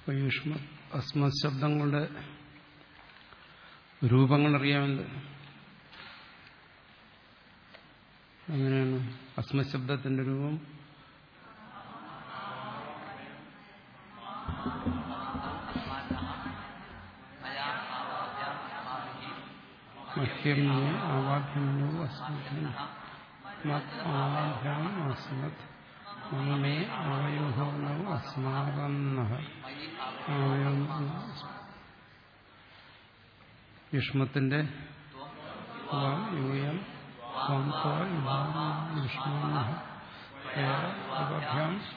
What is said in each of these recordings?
യുഷ്മ അസ്മത് ശബ്ദങ്ങളുടെ രൂപങ്ങൾ അറിയാമല്ലോ അങ്ങനെയാണ് അസ്മത് ശബ്ദത്തിന്റെ രൂപം മഹ്യം ആവാഭ്യം അസ്മത് മത് ആവാഭ്യാം അസ്മത് മമേ ആയുഹോ നൗ അസ്മാകം നഹ ആയം യുഷ്മത്തിന്റെ യൂയം ത്വം ത്വ ഇവാം യുഷ്മന്നഃ യുവഭ്യാം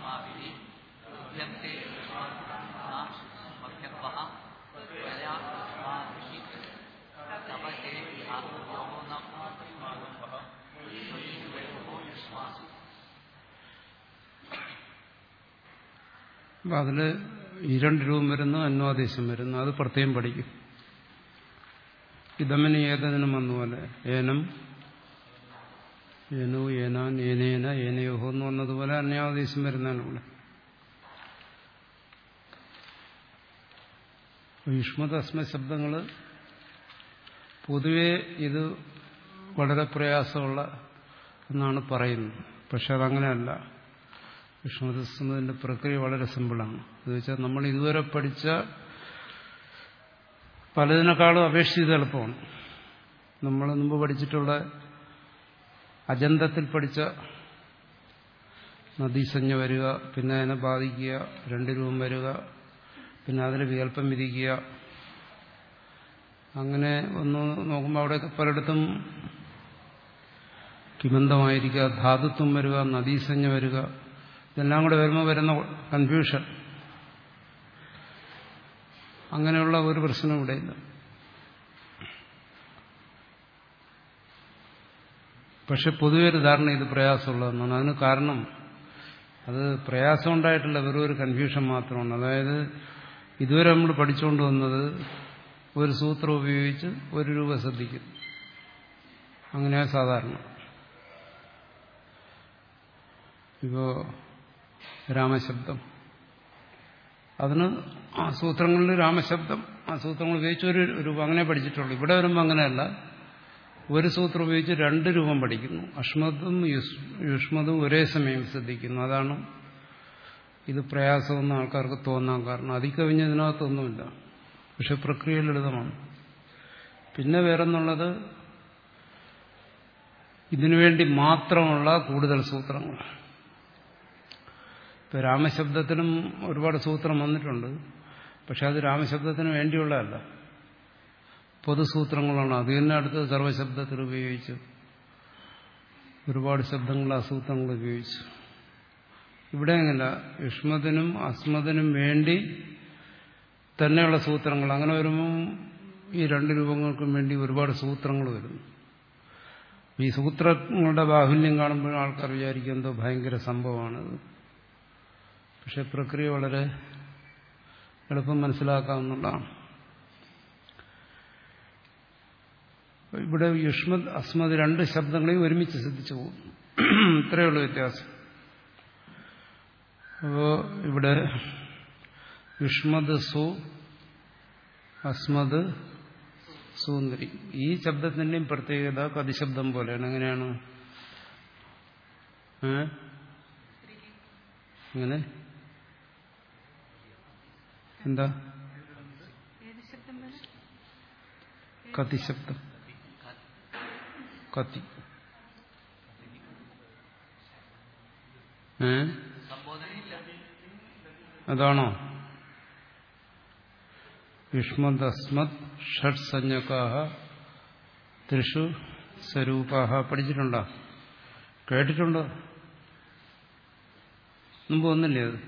അപ്പൊ അതില് ഈ രണ്ട് രൂപം വരുന്നു അന്വാദേശം വരുന്നു അത് പ്രത്യേകം പഠിക്കും ഇതമ്മന് ഏതതിനും വന്നുപോലെ ഏനം ഏനു ഏനാൻ ഏനേന ഏനയോഹോ എന്ന് വന്നതുപോലെ അന്യാദേശം വരുന്നതാണ് ഇവിടെ യുഷ്മത് അസ്മ ശബ്ദങ്ങൾ പൊതുവെ ഇത് വളരെ പ്രയാസമുള്ള എന്നാണ് പറയുന്നത് പക്ഷെ അതങ്ങനെയല്ല വിഷ്ണുദസ്മതിന്റെ പ്രക്രിയ വളരെ സിമ്പിളാണ് എന്ന് വെച്ചാൽ നമ്മൾ ഇതുവരെ പഠിച്ച പലതിനേക്കാളും അപേക്ഷിച്ച് എളുപ്പമാണ് നമ്മൾ മുമ്പ് പഠിച്ചിട്ടുള്ള അജന്തത്തിൽ പഠിച്ച നദീസഞ്ജ വരിക പിന്നെ അതിനെ ബാധിക്കുക രണ്ട് രൂപം വരിക പിന്നെ അതിന് വികല്പം വിധിക്കുക അങ്ങനെ ഒന്ന് നോക്കുമ്പോൾ അവിടെ പലയിടത്തും കിമന്തമായിരിക്കുക ധാതുത്വം വരിക നദീസഞ്ജ വരിക ഇതെല്ലാം കൂടെ വരുമ്പോൾ വരുന്ന കൺഫ്യൂഷൻ അങ്ങനെയുള്ള ഒരു പ്രശ്നം ഇവിടെയില്ല പക്ഷെ പൊതുവെ ഒരു ധാരണ ഇത് പ്രയാസമുള്ളതെന്നാണ് അതിന് കാരണം അത് പ്രയാസം ഉണ്ടായിട്ടില്ല വെറും ഒരു കൺഫ്യൂഷൻ മാത്രമാണ് അതായത് ഇതുവരെ നമ്മൾ പഠിച്ചുകൊണ്ട് വന്നത് ഒരു സൂത്രം ഉപയോഗിച്ച് ഒരു രൂപ ശ്രദ്ധിക്കും അങ്ങനെയാ സാധാരണ ഇപ്പോ രാമശബ്ദം അതിന് ആ സൂത്രങ്ങളിൽ രാമശബ്ദം ആ സൂത്രങ്ങൾ ഉപയോഗിച്ച് ഒരു രൂപം അങ്ങനെ പഠിച്ചിട്ടുള്ളൂ ഇവിടെ വരുമ്പോൾ അങ്ങനെയല്ല ഒരു സൂത്രം ഉപയോഗിച്ച് രണ്ട് രൂപം പഠിക്കുന്നു അഷ്മതും യുഷ്മതും ഒരേ സമയം ശ്രദ്ധിക്കുന്നു അതാണ് ഇത് പ്രയാസമെന്ന് ആൾക്കാർക്ക് തോന്നാൻ കാരണം അതിക്കവിഞ്ഞതിനകത്തൊന്നുമില്ല പക്ഷെ പ്രക്രിയ ലളിതമാണ് പിന്നെ വേറെന്നുള്ളത് ഇതിനുവേണ്ടി മാത്രമുള്ള കൂടുതൽ സൂത്രങ്ങൾ ഇപ്പൊ രാമശബ്ദത്തിനും ഒരുപാട് സൂത്രം വന്നിട്ടുണ്ട് പക്ഷെ അത് രാമശബ്ദത്തിന് വേണ്ടിയുള്ളതല്ല പൊതുസൂത്രങ്ങളാണ് അത് തന്നെ അടുത്ത് സർവശബ്ദത്തിൽ ഉപയോഗിച്ചു ഒരുപാട് ശബ്ദങ്ങൾ ആ സൂത്രങ്ങൾ ഉപയോഗിച്ചു ഇവിടെ അങ്ങല്ല യുഷ്മതിനും അസ്മതിനും വേണ്ടി തന്നെയുള്ള സൂത്രങ്ങൾ അങ്ങനെ വരുമ്പം ഈ രണ്ട് രൂപങ്ങൾക്കും വേണ്ടി ഒരുപാട് സൂത്രങ്ങൾ വരുന്നു ഈ സൂത്രങ്ങളുടെ ബാഹുല്യം കാണുമ്പോൾ ആൾക്കാർ വിചാരിക്കും എന്തോ ഭയങ്കര സംഭവമാണത് പക്ഷെ പ്രക്രിയ വളരെ എളുപ്പം മനസ്സിലാക്കാവുന്നതാണ് ഇവിടെ യുഷ്മത് അസ്മത് രണ്ട് ശബ്ദങ്ങളെയും ഒരുമിച്ച് ശ്രദ്ധിച്ചു പോകും ഇത്രയുള്ള വ്യത്യാസം അപ്പോ ഇവിടെ യുഷ്മത് സു അസ്മത് സുന്ദരി ഈ ശബ്ദത്തിന്റെയും പ്രത്യേകത കതിശബ്ദം പോലെയാണ് എങ്ങനെയാണ് അങ്ങനെ എന്താ കതിശബ്ദം കത്തി ഏ അതാണോ യുഷ്മദസ്മത് ഷഡ് സഞ്ജകാഹ ത്രിഷു സ്വരൂപാഹ പഠിച്ചിട്ടുണ്ടോ കേട്ടിട്ടുണ്ടോ മുമ്പ് ഒന്നില്ലേ അത്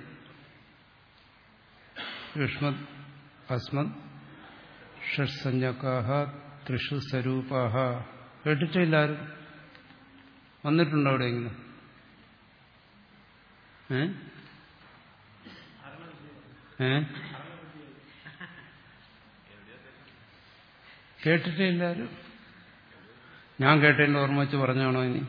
യുഷ്മത് അസ്മത് ഷഡ് സഞ്ജകാഹ ത്രിഷു സ്വരൂപാഹ കേട്ടിട്ടില്ലാരും വന്നിട്ടുണ്ടോ എവിടെയെങ്കിലും ഏ ഏ കേട്ടിട്ടേ എല്ലാരും ഞാൻ കേട്ടതിന്റെ ഓർമ്മ വെച്ച് പറഞ്ഞാണോ ഇനി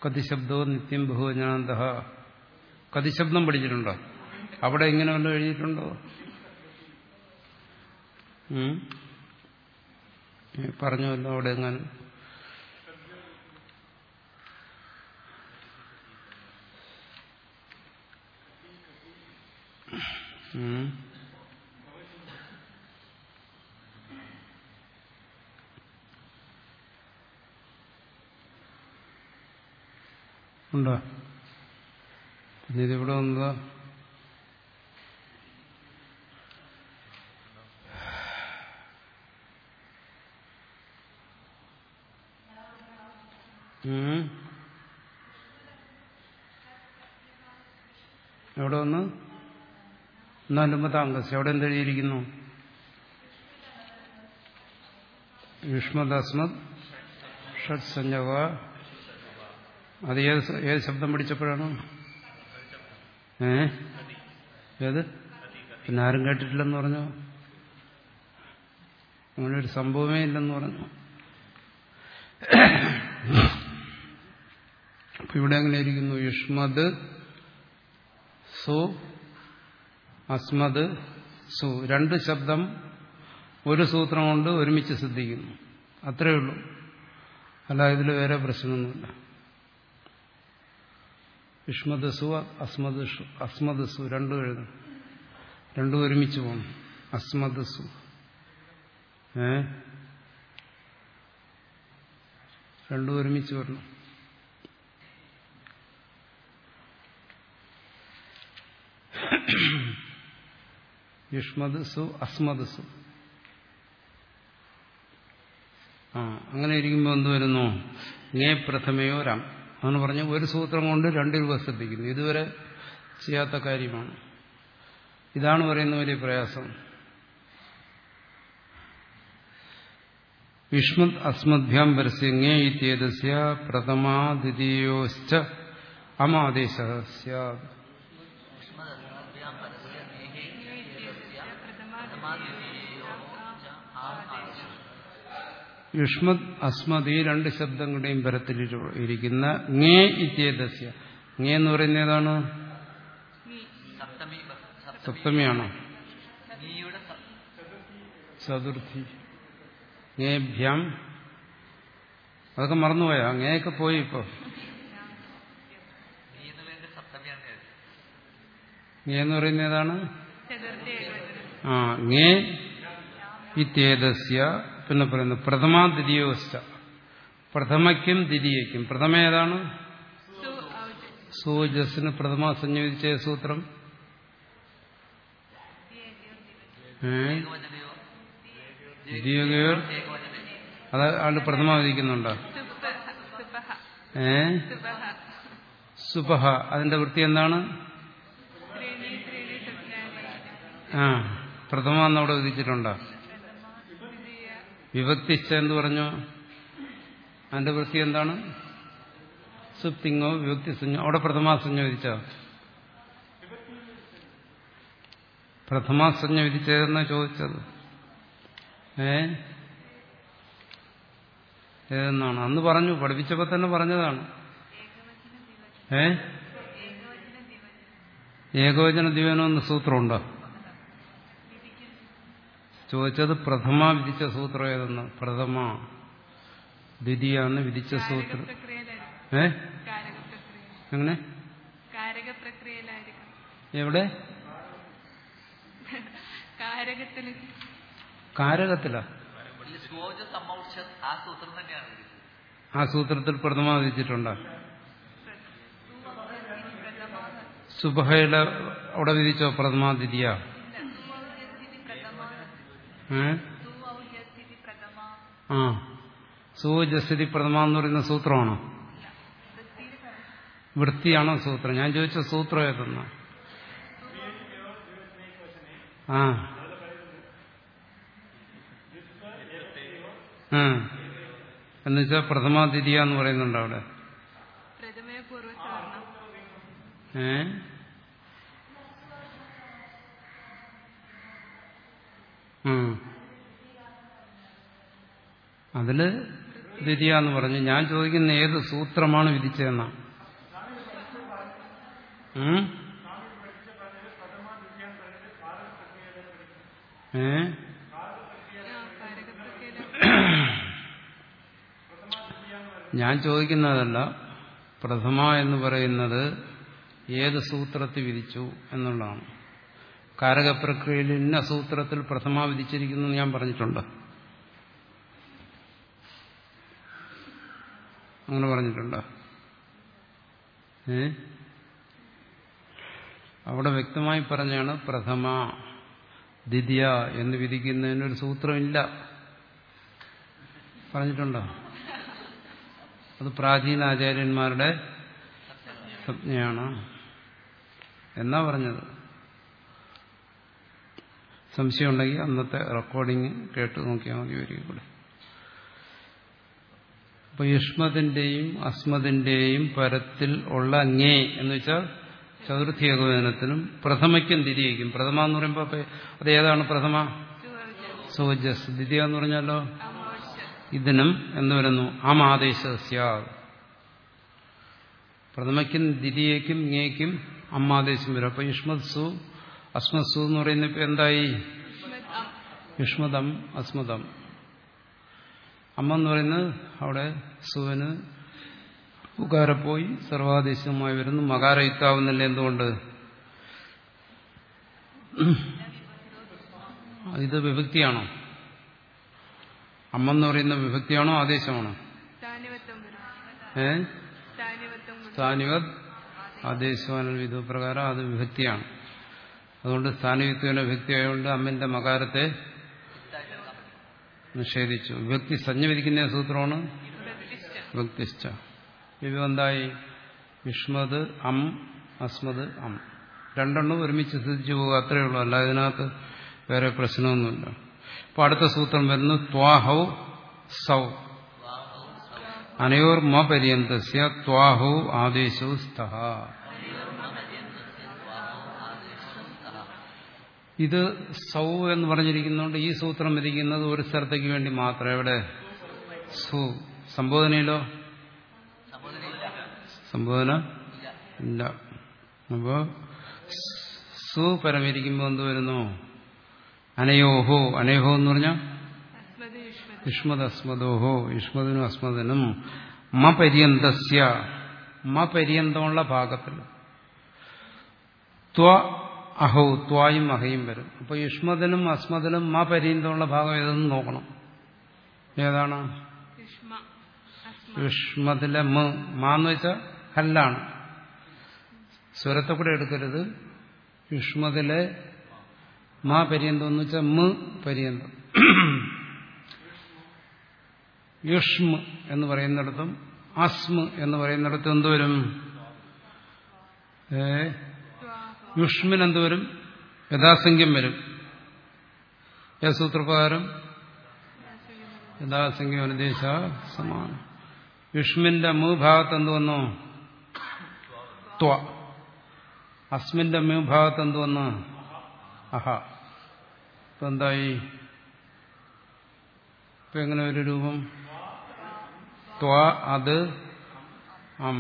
കതിശബ്ദവും നിത്യം ബഹുവചനാന്ത കതിശബ്ദം പഠിച്ചിട്ടുണ്ടോ അവിടെ ഇങ്ങനെ വല്ലതും എഴുതിയിട്ടുണ്ടോ ഉം? ഏ, പറഞ്ഞുവല്ലോ അവിടെ എങ്ങനെ ഉം. ഉണ്ടോ പിന്നെ ഇതിവിടെ വന്നതാ ഉം. എവിടെ വന്ന് നാലുമ്പത്തെ അംഗസ് എവിടെ എന്തെഴുതിയിരിക്കുന്നു യുഷ്മദസ്മത് ഷഡ് സഞ്ജവ അത് ഏത് സ- ഏത് ശബ്ദം പഠിച്ചപ്പോഴാണ് ഏ ഏത് പിന്നെ ആരും കേട്ടിട്ടില്ലെന്ന് പറഞ്ഞു അങ്ങനെ ഒരു സംഭവമേ ഇല്ലെന്ന് പറഞ്ഞു അപ്പൊ ഇവിടെ എങ്ങനെ ഇരിക്കുന്നു യുഷ്മത് സു അസ്മത് സു രണ്ട് ശബ്ദം ഒരു സൂത്രം കൊണ്ട് ഒരുമിച്ച് സിദ്ധിക്കുന്നു അത്രയേ ഉള്ളൂ അല്ല ഇതിൽ വേറെ പ്രശ്നമൊന്നുമില്ല യുഷ്മദസു അസ്മദസു അസ്മദസു രണ്ടും എഴുതണം രണ്ടും ഒരുമിച്ച് പോകണം അസ്മദസു ഏ രണ്ടും ഒരുമിച്ച് വരണം യുഷ്മത് സു അസ്മത് സു ആ അങ്ങനെ ഇരിക്കുമ്പോൾ എന്ത് വരുന്നു ngേ പ്രഥമയോ രാം അങ്ങനെ പറഞ്ഞ ഒരു സൂത്രം കൊണ്ട് രണ്ട് രൂപ ശ്രദ്ധിക്കുന്നു ഇതുവരെ ചെയ്യാത്ത കാര്യമാണ് ഇതാണ് പറയുന്ന വലിയ പ്രയാസം യുഷ്മത് അസ്മദ്ഭ്യാം പരസ്യ ngേ ഇത്യേതസ്യ പ്രഥമാ ദ്വിതീയോശ്ച അമാദേശ സ്യാത് യുഷ്മദസ്മഭ്യാം പരസ്യ നേഹേ ഇത്യസ്യ പ്രഥമാദ്വിതീയോ ച ആം ആദേശം യുഷ്മത് അസ്മത് ഈ രണ്ട് ശബ്ദങ്ങളുടെയും പരത്തിൽ ഇരിക്കുന്ന ngേ ഇത്യേതസ്യ ngേ എന്ന് പറയുന്ന ഏതാണ് സപ്തമി ബ- സപ്തമി സപ്തമിയാണോ നീയുടെ സ- ചതുർത്ഥി ngേഭ്യാം അതൊക്കെ മറന്നുപോയാ ngേയൊക്കെ പോയി ഇപ്പൊ നീ എന്നുള്ളതിന്റെ സപ്തമിയാണ് ഞാൻ ngേ എന്ന് പറയുന്ന ഏതാണ് ആ ngേ ഇത്യേതസ്യ പിന്നെ പറയുന്നു പ്രഥമാ ദ്വിതീയോശ്ച പ്രഥമയ്ക്കും ദ്വിതീയയ്ക്കും പ്രഥമ ഏതാണ് സൂജസിന് പ്രഥമ സംയോജിച്ച സൂത്രം ഏ ഏകവചനയോ ദ്വിതീയകയോർ ഏകവചന അത് ആള് പ്രഥമ വിധിക്കുന്നുണ്ടോ ഏ സുപഹ അതിന്റെ വൃത്തി എന്താണ് ആ പ്രഥമ എന്നവിടെ വിധിച്ചിട്ടുണ്ടോ വിഭക്തിച്ച എന്ന് പറഞ്ഞു അതിന്റെ വൃത്തി എന്താണ് സുപ്തിങ്ങോ വിഭക്തി സഞ്ജോ അവിടെ പ്രഥമാസഞ്ജ വിധിച്ചോ പ്രഥമാസഞ്ജ വിധിച്ചതെന്നാ ചോദിച്ചത് ഏ ഏതെന്നാണ് അന്ന് പറഞ്ഞു പഠിപ്പിച്ചപ്പോ തന്നെ പറഞ്ഞതാണ് ഏ ഏകവചന ദിവനം എന്ന് സൂത്രമുണ്ടോ ചോദിച്ചത് പ്രഥമ വിധിച്ച സൂത്രം ഏതെന്ന് പ്രഥമ ദ്വിതീയ എന്ന് വിധിച്ച സൂത്രം ഏ എങ്ങനെ കാരകപ്രക്രിയയിലായിരിക്കും എവിടെ കാരകത്തിൽ കാരകത്തില ഈ സ്വോജ സമൗഷ ആ സൂത്രം തന്നെയാണ് വിളിച്ചത് ആ സൂത്രത്തിൽ പ്രഥമ വിധിച്ചിട്ടുണ്ടോ സുബഹയുടെ അവിടെ വിധിച്ചോ പ്രഥമ ദ്വിതീയ ഏ ആ സൂജസ്ഥിതി പ്രഥമ എന്ന് പറയുന്ന സൂത്രമാണോ വൃത്തിയാണോ സൂത്രം ഞാൻ ചോദിച്ച സൂത്രം ഏതെന്ന ആ ആ എന്നുവെച്ചാൽ പ്രഥമ ദ്വിതീയ എന്ന് പറയുന്നുണ്ട് അവിടെ പ്രഥമയ പൂർവ്വസവർണം ഏ ഉം. അതില് ദ്വിതീയ എന്ന് പറഞ്ഞു ഞാൻ ചോദിക്കുന്ന ഏത് സൂത്രമാണ് വിധിച്ചതെന്നാ ഉം? ഏ ആ കാരകപ്രക്രിയയില ഞാൻ ചോദിക്കുന്നതല്ല പ്രഥമ എന്ന് പറയുന്നത് ഏത് സൂത്രത്തിൽ വിധിച്ചു എന്നുള്ളതാണ് കാരകപ്രക്രിയയിൽ ഇന്ന സൂത്രത്തിൽ പ്രഥമ വിധിച്ചിരിക്കുന്നു എന്ന് ഞാൻ പറഞ്ഞിട്ടുണ്ട് അങ്ങനെ പറഞ്ഞിട്ടുണ്ട് ഏ അവിടെ വ്യക്തമായി പറഞ്ഞാണ് പ്രഥമ ദ്വിതീയ എന്ന് വിധിക്കുന്നതിനൊരു സൂത്രമില്ല പറഞ്ഞിട്ടുണ്ടോ അത് പ്രാചീന ആചാര്യന്മാരുടെ സംജ്ഞയാണ് എന്നാ പറഞ്ഞത് സംശയമുണ്ടെങ്കിൽ അന്നത്തെ റെക്കോർഡിങ് കേട്ട് നോക്കിയാൽ മതി ഒരിക്കൽ കൂടെ അപ്പൊ യുഷ്മതിന്റെയും അസ്മതിന്റെയും പരത്തിൽ ഉള്ള അങ്ങേ എന്ന് വെച്ചാൽ ചതുർത്ഥി ഏകോപനത്തിനും പ്രഥമയ്ക്കും ദ്വിതീയയ്ക്കും പ്രഥമ എന്ന് പറയുമ്പോൾ അപ്പൊ അത് ഏതാണ് പ്രഥമ സോജസ് ദ്വിതീയ എന്ന് പറഞ്ഞാലോ ഇതിനും എന്ന് വരുന്നു അമാദേശസ്യ പ്രഥമയ്ക്കും ദ്വിതീയയ്ക്കും ഇങ്ങേക്കും അമ്മാദേശം വരും അപ്പൊ യുഷ്മത്സു അസ്മത്സു എന്ന് പറയുന്ന ഇപ്പൊ എന്തായി യുഷ്മതം അസ്മതം അമ്മ എന്ന് പറയുന്നത് അവിടെ സുവന് ഉകാര പോയി സർവാദേശമായി വരുന്നു മകാര യുക്താവുന്നില്ല എന്തുകൊണ്ട് ഇത് വിഭക്തിയാണോ അമ്മ എന്ന് പറയുന്ന വിഭക്തിയാണോ ആദേശമാണോ സ്ഥാനിവത്വം വരും ഏ സ്ഥാനിവത്വം വരും സ്ഥാനിവത് ആദേശമാനൽ വിധ പ്രകാരം അത് വിഭക്തിയാണ് അതുകൊണ്ട് സ്ഥാനയുക്തിയുടെ വിഭക്തി ആയതുകൊണ്ട് അമ്മിന്റെ മകാരത്തെ നിഷേധിച്ചു വിഭക്തി സഞ്ജ വിധിക്കുന്ന സൂത്രമാണ് പ്രതിഷ്ഠ വിഭക്തിശ്ച ഇവ എന്തായി വിഷ്മത് അം അസ്മത് അം രണ്ടെണ്ണം ഒരുമിച്ച് സിദ്ധിച്ചു പോകുക അത്രയേ ഉള്ളൂ അല്ല ഇതിനകത്ത് വേറെ പ്രശ്നമൊന്നുമില്ല അപ്പൊ അടുത്ത സൂത്രം വരുന്നു ത്വാഹൗ സൗ അനയോർ മ പര്യന്തസ്യ ത്വാഹൗ ആദേശോ സ്തഹ ഇത് സൗ എന്ന് പറഞ്ഞിരിക്കുന്നതുകൊണ്ട് ഈ സൂത്രം വിധിക്കുന്നത് ഒരു സ്ഥലത്തേക്ക് വേണ്ടി മാത്രം എവിടെ സു സംബോധനയിലോ സംബോധന ഇല്ല അപ്പോ സു പരമിരിക്കുമ്പോൾ എന്ത് വരുന്നു അനയോഹോ അനയോഹോ എന്ന് പറഞ്ഞാൽ അസ്മത് യുഷ്മത് യുഷ്മത് അസ്മദോഹോ യുഷ്മതിനും അസ്മദനും മ പര്യന്തസ്യ മ പര്യന്തമുള്ള ഭാഗത്തിൽ ത്വ അഹോ ത്വായും അഹയും വരും അപ്പൊ യുഷ്മതിനും അസ്മതിനും മ പര്യന്തമുള്ള ഭാഗം ഏതെന്ന് നോക്കണം ഏതാണ് യുഷ്മ അസ്മ യുഷ്മതിലെ മ മാന്ന് വെച്ചാൽ ഹല്ലാണ് സ്വരത്തെ കൂടെ എടുക്കരുത് യുഷ്മതിലെ മാ പര്യന്തം എന്ന് വെച്ചാൽ മ പര്യന്തം യുഷ്മ എന്ന് പറയുന്നിടത്തും അസ്മ എന്ന് പറയുന്നിടത്തും എന്തുവരും ഏ ത്വാഹോ യുഷ്മിന് എന്തുവരും യഥാസംഖ്യം വരും ഏത് സൂത്രപ്രകാരം യഥാസംഖ്യം അനുദേശ സമാനം യുഷ്മിന്റെ മൂഭാഗത്ത് എന്ത് വന്നു ത്വ അസ്മിന്റെ മൂഭാഗത്ത് എന്ത് വന്നു അഹ ഇപ്പൊ എന്തായി ഇപ്പൊ എങ്ങനെ ഒരു രൂപം ത്വ അത് അം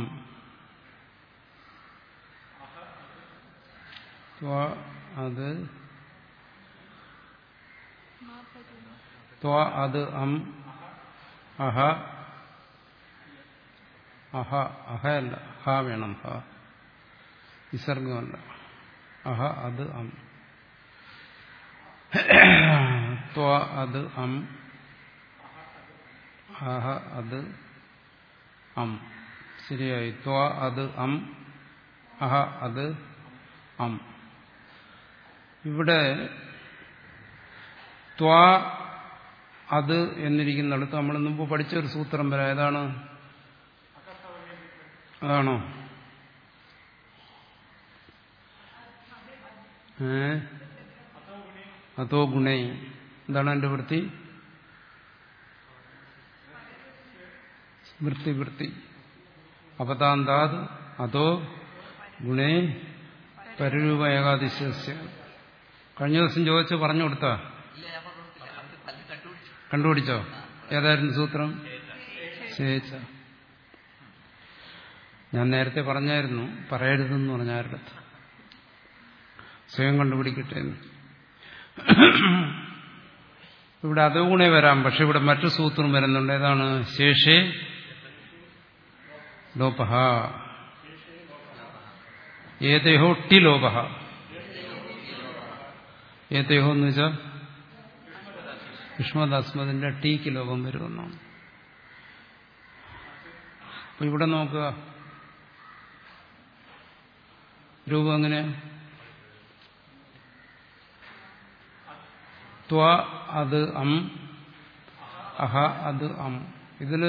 ത്വ അത് ത്വ അത് അം അഹ അഹ അഹയല്ല ഹ വേണം ഹ വിസർഗമല്ല അഹ അത് അം ത്വ അത് അം അഹ അത് അം ശരിയായി ത്വ അത് അം അഹ അത് അം ഇവിടെ ത്വാ അത് എന്നിരിക്കുന്നിടത്ത് നമ്മൾ മുമ്പ് പഠിച്ച ഒരു സൂത്രം വരാം ഏതാണ് അതാണോ ഏ അതോ ഗുണേ എന്താണ് എന്റെ വൃത്തി വൃത്തി വൃത്തി അപതാന്താത് അതോ ഗുണേ പരരൂപ ഏകാദിശ്യ കഴിഞ്ഞ ദിവസം ചോദിച്ച് പറഞ്ഞു കൊടുത്താ ഇല്ല ഞാൻ പറഞ്ഞിട്ടില്ല അവർക്ക് പല്ല് കണ്ടുപിടിച്ചു കണ്ടുപിടിച്ചോ ഏതായിരുന്നു സൂത്രം ശേച്ച ഞാൻ നേരത്തെ പറഞ്ഞായിരുന്നു പറയരുതെന്ന് പറഞ്ഞ ആരുടെ അടുത്ത് സ്വയം കണ്ടുപിടിക്കട്ടെ എന്ന് ഇവിടെ അതുകൂടെ വരാം പക്ഷെ ഇവിടെ മറ്റു സൂത്രം വരുന്നുണ്ട് ഏതാണ് ശേഷേ ലോപഹ ഏതേഹോ ടി ലോപഹ ഏതേഹോ എന്ന് വെച്ചാൽ വിഷ്മദാസ്മതിന്റെ ടീക്ക് ലോകം വരുമെന്നാണ് അപ്പൊ ഇവിടെ നോക്കുക രൂപം എങ്ങനെ ത്വ അത് അം അഹ അത് അം ഇതില്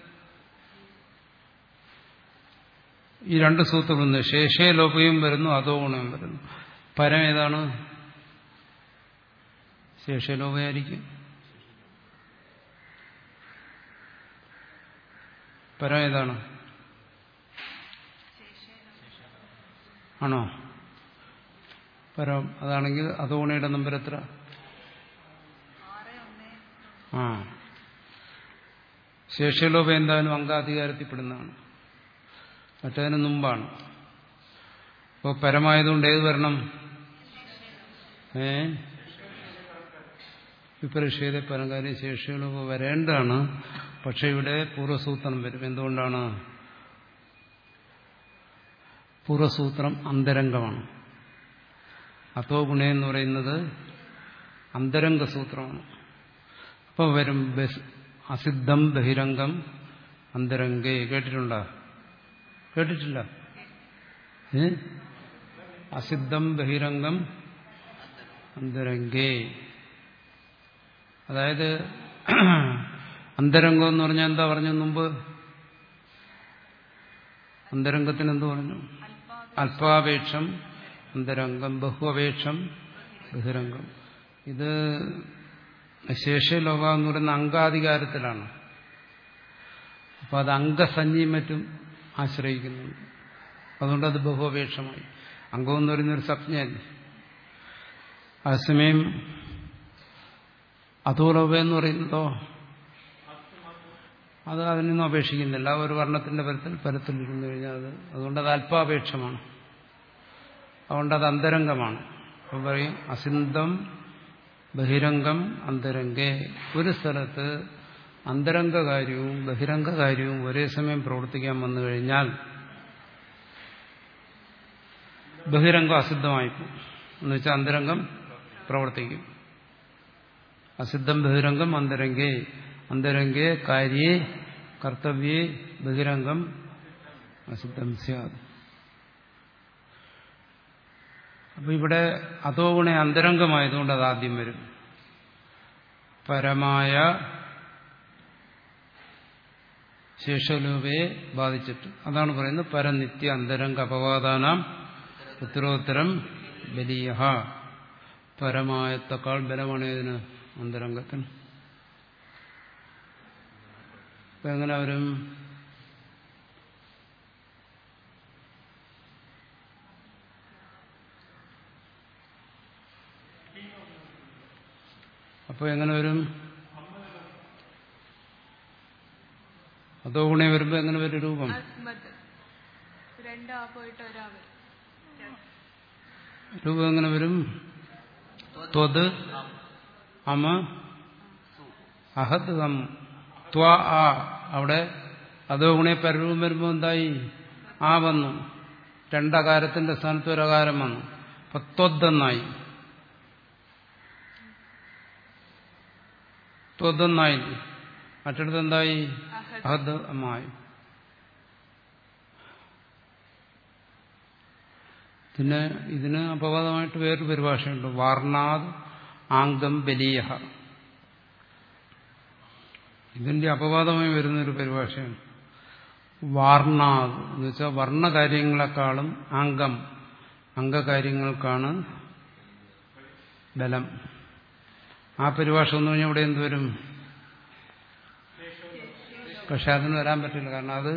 ഈ രണ്ട് സൂത്രമുണ്ട് ശേഷേ ലോപയും വരുന്നു അതോ ഗുണവും വരുന്നു പരം ഏതാണ് ശേഷലോപയായിരിക്കും പരം ഏതാണ് ആണോ പരം അതാണെങ്കിൽ അതോണയുടെ നമ്പർ എത്ര ആ ശേഷലോപ എന്തായാലും അംഗാധികാരത്തിൽപ്പെടുന്നതാണ് മറ്റതിന് മുമ്പാണ് അപ്പോൾ പരമായതുകൊണ്ട് ഏത് വരണം ഏ വിപരീക്ഷേത പരങ്കാര്യം ശേഷികളൊക്കെ വരേണ്ടതാണ് പക്ഷെ ഇവിടെ പൂർവ്വസൂത്രം വരും എന്തുകൊണ്ടാണ് പൂർവ്വസൂത്രം അന്തരംഗമാണ് അതോ ഗുണ എന്ന് പറയുന്നത് അന്തരംഗ സൂത്രമാണ് അപ്പോൾ വരും അസിദ്ധം ബഹിരംഗം അന്തരംഗേ കേട്ടിട്ടുണ്ടോ കേട്ടിട്ടില്ല ഏ അസിദ്ധം ബഹിരംഗം അന്തരംഗേ അതായത് അന്തരംഗം എന്ന് പറഞ്ഞാൽ എന്താ പറഞ്ഞു മുമ്പ് അന്തരംഗത്തിന് എന്ത് പറഞ്ഞു അല്പാപേക്ഷം അന്തരംഗം ബഹുഅപേക്ഷം ബഹിരംഗം ഇത് ശേഷലോക എന്ന് പറയുന്ന അംഗാധികാരത്തിലാണ് അപ്പൊ അത് അംഗസഞ്ജയും മറ്റും ആശ്രയിക്കുന്നുണ്ട് അതുകൊണ്ട് അത് ബഹുഅപേക്ഷമായി അംഗം എന്ന് പറയുന്നൊരു സംജ്ഞയല്ലേ അതേസമയം അധൂലവ എന്ന് പറയുന്നതോ അത് അതിനൊന്നും അപേക്ഷിക്കുന്നില്ല ഒരു വർണ്ണത്തിന്റെ പരത്തിൽ പരത്തിലിരുന്നു കഴിഞ്ഞാൽ അത് അതുകൊണ്ട് അത് അല്പാപേക്ഷമാണ് അതുകൊണ്ട് അത് അന്തരംഗമാണ് അപ്പം പറയും അസിന്ധം ബഹിരംഗം അന്തരംഗേ ഒരു സ്ഥലത്ത് അന്തരംഗ കാര്യവും ബഹിരംഗ കാര്യവും ഒരേ സമയം പ്രവർത്തിക്കാൻ വന്നു കഴിഞ്ഞാൽ ബഹിരംഗം അസിദ്ധമായിപ്പോകും എന്ന് വെച്ചാൽ അന്തരംഗം പ്രവർത്തിക്കും അസിദ്ധം ബഹിരംഗം അന്തരംഗേ അന്തരംഗേ കാര്യേ കർത്തവ്യേ ബഹിരംഗം അസിദ്ധം സ്യാദ് അപ്പൊ ഇവിടെ അതോ ഗുണ അന്തരംഗമായതുകൊണ്ട് അത് ആദ്യം വരും പരമായ ശേഷലോപയെ ബാധിച്ചിട്ട് അതാണ് പറയുന്നത് പരനിത്യ അന്തരംഗ അപവാദാനാം ഉത്തരോത്തരം ബലിയ പരമായത്തെക്കാൾ ബലമാണ് ഇതിന് അന്തരംഗത്തിന് അപ്പൊ എങ്ങനെ വരും അപ്പൊ എങ്ങനെ വരും അതോ ഗുണേ വരുമ്പോ എങ്ങനെ വരും രൂപം അസ്മത് രണ്ടാ പോയിട്ട് ഒരാവ് രൂപം എങ്ങനെ വരും ത്വത് അമ അഹത് അം ത്വ ആ അവിടെ അതോ ഗുണേ പരരൂപം വരുമ്പോ എന്തായി ആ വന്നു രണ്ടകാരത്തിന്റെ സ്ഥാനത്ത് ഒരു അകാരം വന്നു അപ്പൊ ത്വദ്ദെന്നായി ത്വദ്ദെന്നായി മറ്റിടത്ത് എന്തായി അഹദ് അഹദ് അമ്മായി പിന്നെ ഇതിന് അപവാദമായിട്ട് വേറൊരു പരിഭാഷയുണ്ട് വാർണാദ് ആംഗം ബലീയ ഇതിന്റെ അപവാദമായി വരുന്നൊരു പരിഭാഷയാണ് വാർണാദ് എന്ന് വെച്ചാൽ വർണ്ണകാര്യങ്ങളെക്കാളും അംഗം അംഗകാര്യങ്ങൾക്കാണ് ബലം ആ പരിഭാഷ എന്ന് പറഞ്ഞാൽ ഇവിടെ എന്തുവരും പക്ഷെ അതിന് വരാൻ പറ്റില്ല കാരണം അത്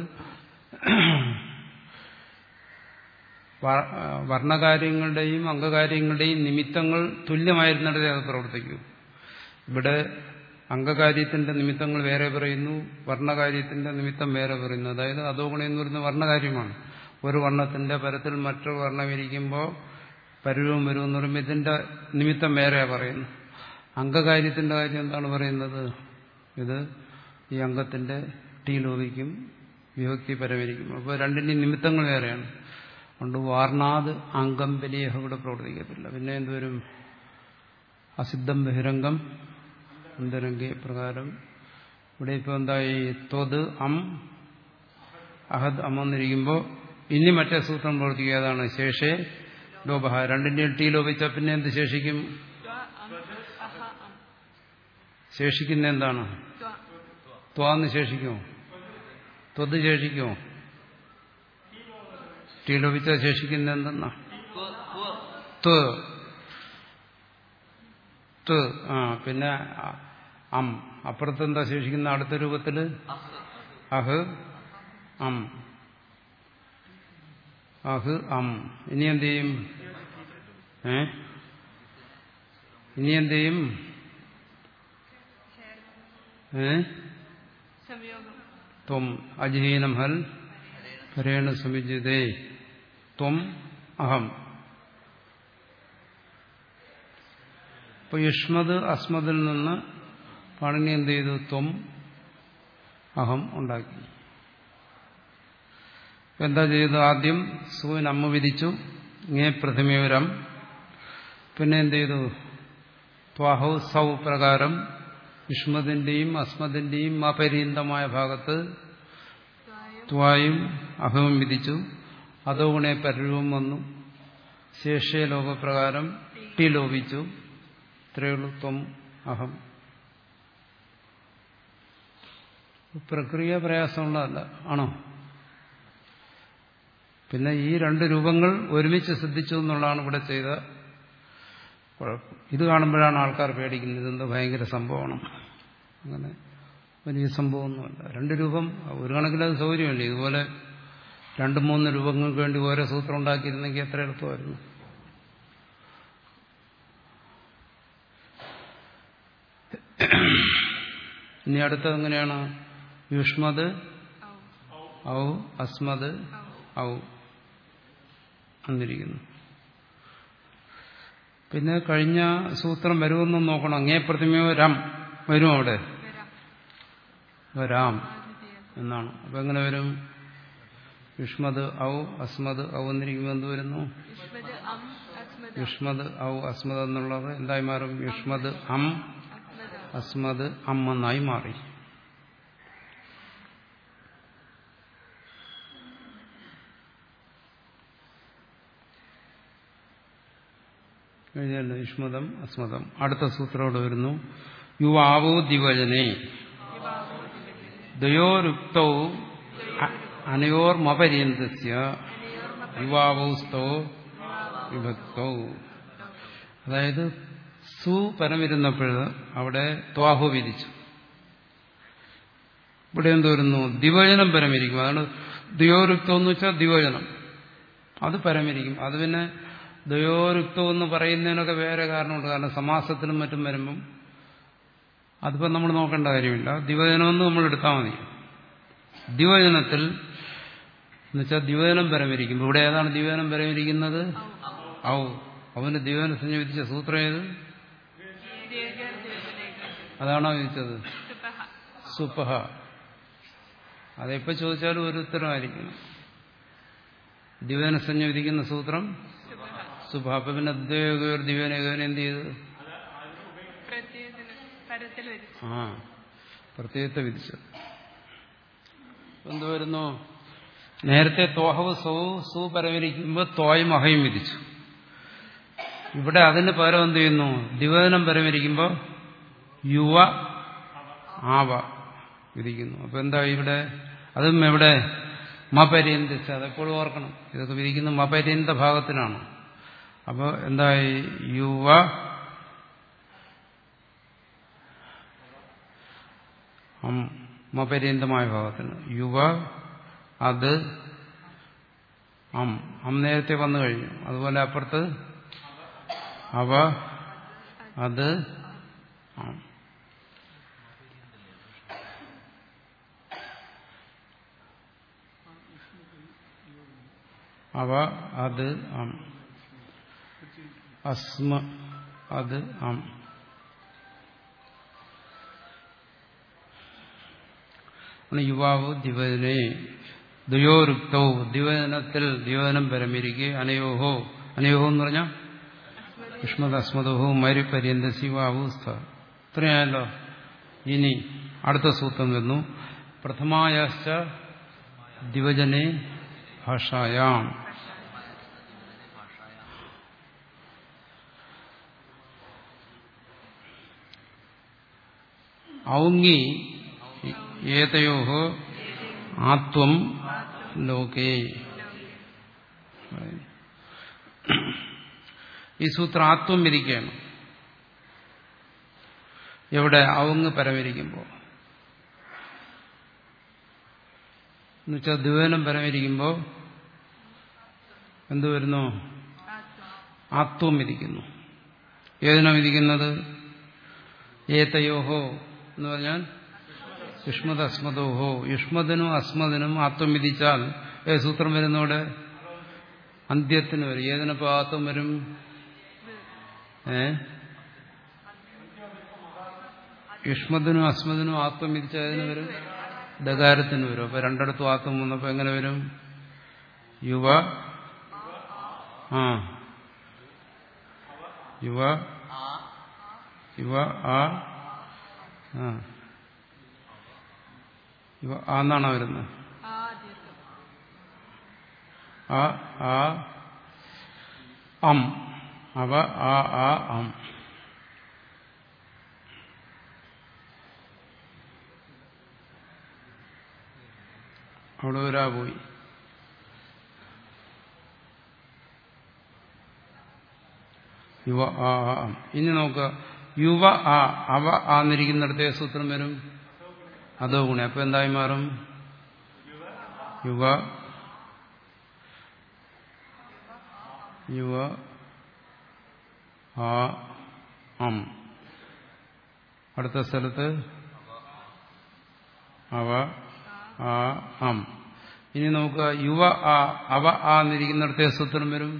വ- വർണ്ണകാര്യങ്ങളുടെയും അംഗകാര്യങ്ങളുടെയും നിമിത്തങ്ങൾ തുല്യമായിരുന്നിടത്തേ അത് പ്രവർത്തിക്കൂ ഇവിടെ അംഗകാര്യത്തിന്റെ നിമിത്തങ്ങൾ വേറെ പറയുന്നു വർണ്ണകാര്യത്തിന്റെ നിമിത്തം വേറെ പറയുന്നു അതായത് അതോഗുണം എന്ന് പറയുന്ന വർണ്ണകാര്യമാണ് ഒരു വർണ്ണത്തിന്റെ പരത്തിൽ മറ്റൊരു വർണ്ണം ഇരിക്കുമ്പോൾ പരുവം വരും എന്ന് പറയുമ്പോൾ ഇതിന്റെ നിമിത്തം വേറെ പറയുന്നു അംഗകാര്യത്തിന്റെ കാര്യം എന്താണ് പറയുന്നത് ഇത് ഈ അംഗത്തിന്റെ ടീ ലോപിക്കും വിഭക്തി പരമരിക്കും അപ്പോൾ രണ്ടിന്റെയും നിമിത്തങ്ങൾ വേറെയാണ് അതുകൊണ്ട് വാർണാത് അംഗം വലിയ ഇവിടെ പ്രവർത്തിക്കത്തില്ല പിന്നെ എന്തുവരും അസിദ്ധം ബഹിരംഗം അന്തരംഗ പ്രകാരം ഇവിടെ ഇപ്പോൾ എന്തായി ത്വത് അം അഹദ് അം എന്നിരിക്കുമ്പോൾ ഇനി മറ്റേ സൂത്രം പ്രവർത്തിക്കുക ഏതാണ് ശേഷേ ലോപഹ രണ്ടിന്റെയും ടീ ലോപിച്ചാൽ പിന്നെ എന്ത് ശേഷിക്കും ത്വ അം അഹ അം ശേഷിക്കുന്ന എന്താണ് ത്വ ത്വാന്ന് ശേഷിക്കുമോ ത്വത് ശേഷിക്കുമോ ടീ ലോപിച്ചാൽ ശേഷിക്കുന്ന എന്തെന്നാ ത്വ ത്വ ആ പിന്നെ അ- അം അപ്പുറത്ത് എന്താ ശേഷിക്കുന്ന അടുത്ത രൂപത്തില് അഹ് അം അഹ് അം ഇനി എന്ത് ചെയ്യും ഏ ഇനി എന്ത് ചെയ്യും ഏ സംയോഗം ത്വം അജഹീനം ഹൽ പരേണ സമിജിതേ ത്വം അഹം ഇപ്പൊ യുഷ്മത് അസ്മതിൽ നിന്ന് പാണിനി എന്ത് ചെയ്തു ത്വം അഹം ഉണ്ടാക്കി ഇപ്പൊ എന്താ ചെയ്തത് ആദ്യം സൂവിന് അമ്മ വിധിച്ചു ഇങ്ങേ പ്രഥമയോരം പിന്നെ എന്ത് ചെയ്തു ത്വാഹൗ സൗ പ്രകാരം യുഷ്മതിന്റെയും അസ്മതിന്റെയും അപരീന്തമായ ഭാഗത്ത് ത്വായം ത്വായും അഹവും വിധിച്ചു അതോഗുണെ പരരൂപം വന്നു ശേഷേ ലോകപ്രകാരം ടി ലോപിച്ചു ഇത്രയുള്ളൂ ത്വം അഹം പ്രക്രിയ പ്രയാസമുള്ളതല്ല ആണോ പിന്നെ ഈ രണ്ട് രൂപങ്ങൾ ഒരുമിച്ച് സിദ്ധിച്ചു എന്നുള്ളതാണ് ഇവിടെ ചെയ്ത കുഴപ്പം ഇത് കാണുമ്പോഴാണ് ആൾക്കാർ പേടിക്കുന്നത് ഇതെന്തോ ഭയങ്കര സംഭവമാണ് അങ്ങനെ വലിയ സംഭവമൊന്നുമല്ല രണ്ട് രൂപം ഒരു കണക്കിലത് സൗകര്യമല്ലേ ഇതുപോലെ രണ്ട് മൂന്ന് രൂപങ്ങൾക്ക് വേണ്ടി ഓരോ സൂത്രം ഉണ്ടാക്കിയിരുന്നെങ്കിൽ എത്ര എളുപ്പമായിരുന്നു ഇനി അടുത്തത് എങ്ങനെയാണ് യുഷ്മത് ഔ ഔ അസ്മത് ഔ ഔ എന്നിരിക്കുന്നു പിന്നെ കഴിഞ്ഞ സൂത്രം വരുമെന്ന് നോക്കണം അങ്ങേ പ്രതിമയോ രം വരും അവിടെ വരാം വരാം ആദ്വിതീയം എന്നാണ് അപ്പൊ എങ്ങനെ വരും യുഷ്മത് ഔ അസ്മത് ഔ എന്നിരിക്കുമ്പോൾ എന്ത് വരുന്നു യുഷ്മത് അം അസ്മദ യുഷ്മത് ഔ അസ്മത് എന്നുള്ളത് എന്തായി മാറും യുഷ്മത് അം അസ്മദ അസ്മത് അം എന്നായി മാറി കഴിഞ്ഞല്ലോ യുഷ്മതം അസ്മതം അടുത്ത സൂത്രോട് വരുന്നു യുവാവോ ദിവജനെ ദ്വയോരുക്തൗ അ- അനയോർമപര്യന്തസ്യ യുവാവൗസ്തോ വിഭക്തൗ അതായത് സു പരമിരുന്നപ്പോൾ അവിടെ ത്വാഹു വിധിച്ചു ഇവിടെ എന്ത് വരുന്നു ദിവചനം പരമിരിക്കും അതാണ് ദ്വയോരുക്തം എന്ന് വെച്ചാൽ ദിവചനം അത് പരമിരിക്കും അത് പിന്നെ ദ്വയോരുക്തം എന്ന് പറയുന്നതിനൊക്കെ വേറെ കാരണമുണ്ട് കാരണം സമാസത്തിലും മറ്റും വരുമ്പം അതിപ്പോൾ നമ്മൾ നോക്കേണ്ട കാര്യമില്ല ദിവചനമെന്ന് നമ്മൾ എടുത്താൽ മതി ദിവചനത്തിൽ എന്നുവെച്ചാൽ ദിവചനം പരമിരിക്കും ഇവിടെ ഏതാണ് ദിവചനം പരമിരിക്കുന്നത് ഔ അവന് ദിവചനം സംയോജിച്ച സൂത്രം ഏത് ദീർഘർ ദീർഘലേഖ അതാണോ വിധിച്ചത് സുപഹ സുപഹ അതെപ്പോ ചോദിച്ചാലും ഒരു ഉത്തരമായിരിക്കും ദിവന സംയോജിക്കുന്ന സൂത്രം സുപഹ സുഭ അപ്പൊ പിന്നെ അദ്വൈകർ ദിവനേകവൻ എന്ത് ചെയ്തു പ്രത്യേകത്തിന് പരത്തിൽ വരും ആ പ്രത്യേകത്തെ വിധിച്ചു എന്ത് വരുന്നു നേരത്തെ തോഹവ് സൗ സു പരവരിക്കുമ്പോൾ തോയും അഹയും വിധിച്ചു ഇവിടെ അതിന് പകരം എന്ത് ചെയ്യുന്നു ദിവനം പരമരിക്കുമ്പോൾ യുവ ആവ വിധിക്കുന്നു അപ്പൊ എന്താ ഇവിടെ അതും എവിടെ മപര്യന്തിച്ച് അതെപ്പോഴും ഓർക്കണം ഇതൊക്കെ വിധിക്കുന്ന മപര്യന്ത ഭാഗത്തിനാണ് അപ്പോൾ എന്തായി യുവ അം മപര്യന്തമായ ഭാഗത്തിന് യുവ അത് അം അം നേരത്തെ വന്നു കഴിഞ്ഞു അതുപോലെ അപ്പുറത്ത് അവ അത് ആം അവ അത് അം അസ്മ അത് അം യുവാവ് ദിവനെ ദ്വയോരുക്തോ ദിവനത്തിൽ ദിവനം പരമിരിക്കെ അനയോഹോ അനയോഹോ എന്ന് പറഞ്ഞാൽ യുഷ്മത് അസ്മദോഹോ മരി പര്യന്ത ശിവാവു സ്ഥ ഇത്രയായല്ലോ ഇനി അടുത്ത സൂത്രം വരുന്നു പ്രഥമായാശ്ച ദിവജനെ ഭാഷായാം ഔങ്ങി ഏതയോ ആത്വം ലോകേ ഈ സൂത്രം ആത്വം വിരിക്കുകയാണ് എവിടെ ഔങ്ങ് പരമിരിക്കുമ്പോൾ എന്നുവെച്ചാൽ ദ്വിവനം പരമിരിക്കുമ്പോൾ എന്തു വരുന്നു ആത്വം വിധിക്കുന്നു ഏതിനാ വിധിക്കുന്നത് ഏതയോഹോ എന്ന് പറഞ്ഞാൽ യുഷ്മത് അസ്മദോഹോ യുഷ്മതിനും അസ്മദിനും ആത്വം വിധിച്ചാൽ ഏ സൂത്രം വരുന്നോടെ അന്ത്യത്തിന് വരും ഏതിനപ്പോ ആത്വം വരും ഏ യുഷ്മദിനും അസ്മദിനും ആത്വം വിധിച്ചാൽ ഏതിന് വരും ദകാരത്തിന് വരും അപ്പൊ രണ്ടിടത്തും ആത്വം വന്നപ്പോ എങ്ങനെ വരും യുവ ആ യുവ യുവ ആ ആ യുവ ആ എന്നാണോ വരുന്നത് ആ ദീർഘം ആ ആ അം അവ ആ ആ അം അവിടെ ഒരാ പോയി യുവ ആ ആ അം ഇനി നോക്കുക യുവ ആ അവ ആന്നിരിക്കുന്നിടത്തെ സൂത്രം വരും അതോ ഗുണ അപ്പൊ എന്തായി മാറും യുവ യുവ ആ അം അടുത്ത സ്ഥലത്ത് അവ ആ അം ഇനി നോക്കുക യുവ ആ അവ ആ എന്നിരിക്കുന്നിടത്തെ സൂത്രം വരും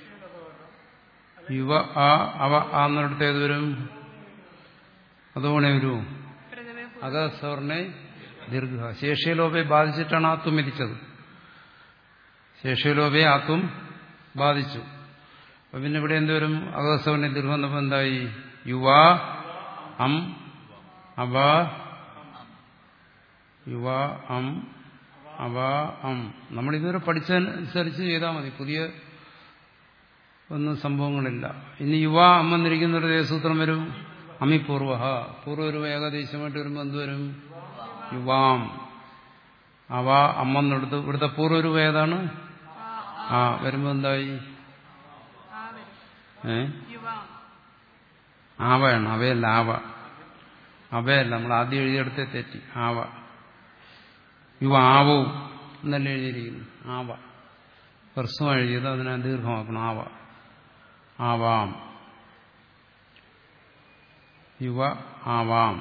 യുവ ആ അവ ആ എന്നിടത്ത് ഏത് വരും അതോണെ വരൂ പ്രഥമ അഗസ്വർണെ ദീർഘ ശേഷ്യലോപയെ ബാധിച്ചിട്ടാണ് ആത്വം വിധിച്ചത് ശേഷ്യലോപയെ ആത്വം ബാധിച്ചു അപ്പൊ പിന്നെ ഇവിടെ എന്തുവരും അഗസ്വർണെ ദീർഘം വന്നപ്പോ എന്തായി യുവ അം അവ യുവ അം അവ അം നമ്മൾ ഇതുവരെ പഠിച്ചതനുസരിച്ച് ചെയ്താൽ മതി പുതിയ ഒന്നും സംഭവങ്ങളില്ല ഇനി യുവ അം എന്നിരിക്കുന്ന ഒരു സൂത്രം വരും അമി പൂർവ പൂർവ്വ ഒരു ഏകദേശമായിട്ട് വരുമ്പോൾ എന്ത് വരും യുവാം അവ അമ്മെന്നെടുത്ത് ഇവിടുത്തെ പൂർവ്വരൂപ ഏതാണ് ആ വരുമ്പോ എന്തായി ആ വരും ഏ യുവാം ആവയാണ് അവയല്ല ആവ അവയല്ല നമ്മൾ ആദ്യം എഴുതിയെടുത്തേ തെറ്റി ആവ യുവ ആവോ എന്നല്ല എഴുതിയിരിക്കുന്നു ആവ ഹ്രസ്വം എഴുതിയത് അതിനെ ദീർഘമാക്കണം ആവ ആവാം യുവ ആവാം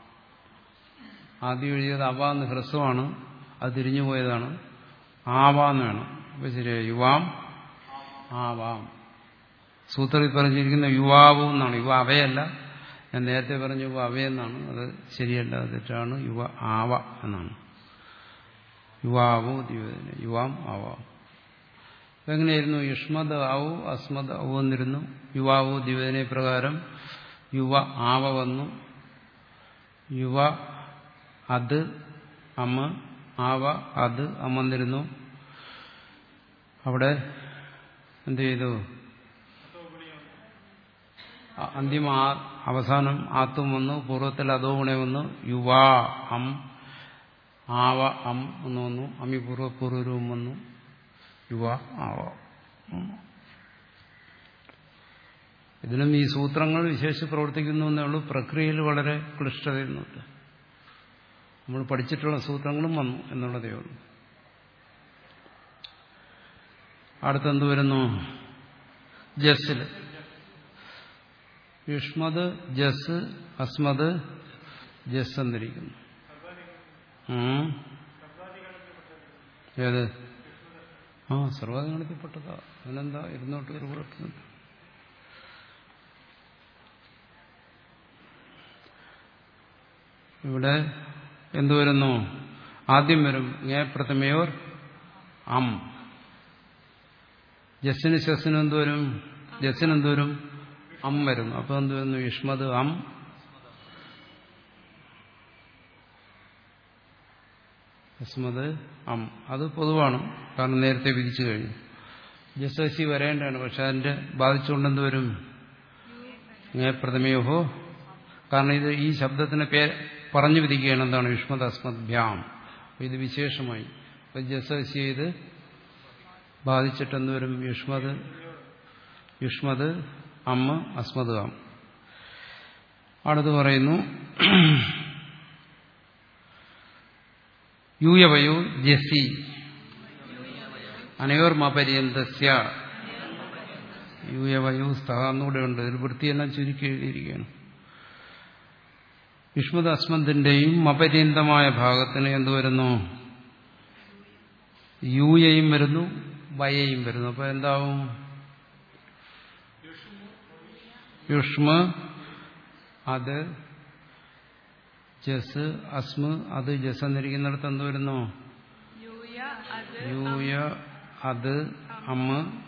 ആദ്യം എഴുതിയത് അവ എന്ന് ഹ്രസ്വമാണ് അത് തിരിഞ്ഞു പോയതാണ് ആവാന്ന് വേണം അപ്പൊ ശരിയായി യുവാം ആവാം സൂത്രത്തിൽ പറഞ്ഞിരിക്കുന്ന യുവാവു എന്നാണ് യുവ അവയല്ല ഞാൻ നേരത്തെ പറഞ്ഞ യുവ അവയെന്നാണ് അത് ശരിയല്ല അത് തെറ്റാണ് യുവ ആവ എന്നാണ് യുവാവു ദിവ്യതിന് യുവാം ആവാം അപ്പൊ എങ്ങനെയായിരുന്നു യുഷ്മദ് ആവു അസ്മദ് ഔ എന്നിരുന്നു യുവാവു ദിവ്യതിനെ പ്രകാരം യുവ ആവ വന്നു യുവ അത് അമ്മ ആവ അത് അമ്മന്നിരുന്നു അവിടെ എന്ത് ചെയ്തു അ- അന്തിമ ആ- അവസാനം ആത്തും വന്നു പൂർവ്വത്തിൽ അതോ ഗുണ വന്നു യുവാ അം ആവ അം എന്ന് വന്നു അമി പൂർവ്വ പൂർവ്വരൂപം വന്നു യുവ ആവ ഉം. ഇതിലും ഈ സൂത്രങ്ങൾ വിശേഷിച്ച് പ്രവർത്തിക്കുന്നു എന്നേ ഉള്ളൂ പ്രക്രിയയിൽ വളരെ ക്ലിഷ്ടതയുന്നുണ്ട് നമ്മൾ പഠിച്ചിട്ടുള്ള സൂത്രങ്ങളും വന്നു എന്നുള്ളതേ ഉള്ളൂ അടുത്തെന്ത് വരുന്നു ജസ്സിൽ യുഷ്മത് ജസ് അസ്മത് ജസ് എന്നിരിക്കുന്നു ഉം. ഏത് ആ സർവാധികണത്തിൽപ്പെട്ടതാ അതിനെന്താ ഇരുന്നോട്ട് ഒരു കുഴപ്പമില്ല ഇവിടെ എന്തു വരുന്നു ആദ്യം വരും ngേ പ്രഥമയോർ അം ജസ്സിന് ശസ്സിന് എന്തുവരും ജസ്സിന് എന്തുവരും അം വരുന്നു അപ്പൊ എന്ത് വരുന്നു യുഷ്മത് അം യസ്മത് അം അത് പൊതുവാണ് കാരണം നേരത്തെ വിധിച്ചു കഴിഞ്ഞു ജസ്സി വരേണ്ടതാണ് പക്ഷെ അതിന്റെ ബാധിച്ചുകൊണ്ടെന്ത് വരും ngേ പ്രഥമയോഹോ കാരണം ഇത് ഈ ശബ്ദത്തിന് പേ പറഞ്ഞു വിധിക്കുകയാണ് എന്താണ് യുഷ്മത് അസ്മത് ഭ്യാം അപ്പൊ ഇത് വിശേഷമായി അപ്പൊ ജസ്സി ഇത് ബാധിച്ചിട്ടെന്ന് വരും യുഷ്മത് യുഷ്മത് അമ്മ അസ്മത് അം അടുത്ത് പറയുന്നു യൂയവയോ ജസി അനയോർമപര്യന്തസ്യ യൂയവയോ സ്ഥ എന്നുകൂടെ ഉണ്ട് ഇതിൽ വൃത്തിയെല്ലാം ചുരുക്കി എഴുതിയിരിക്കുകയാണ് യുഷ്മത് അസ്മന്തിന്റെയും അപര്യന്തമായ ഭാഗത്തിന് എന്ത് വരുന്നു യൂയയും വരുന്നു വയയും വരുന്നു അപ്പൊ എന്താവും യുഷ്മ അത് ജസ് അസ്മ അത് ജസ് എന്നിരിക്കുന്നിടത്ത് എന്ത് വരുന്നു യൂയ അത് യൂയ അത് അമ്മ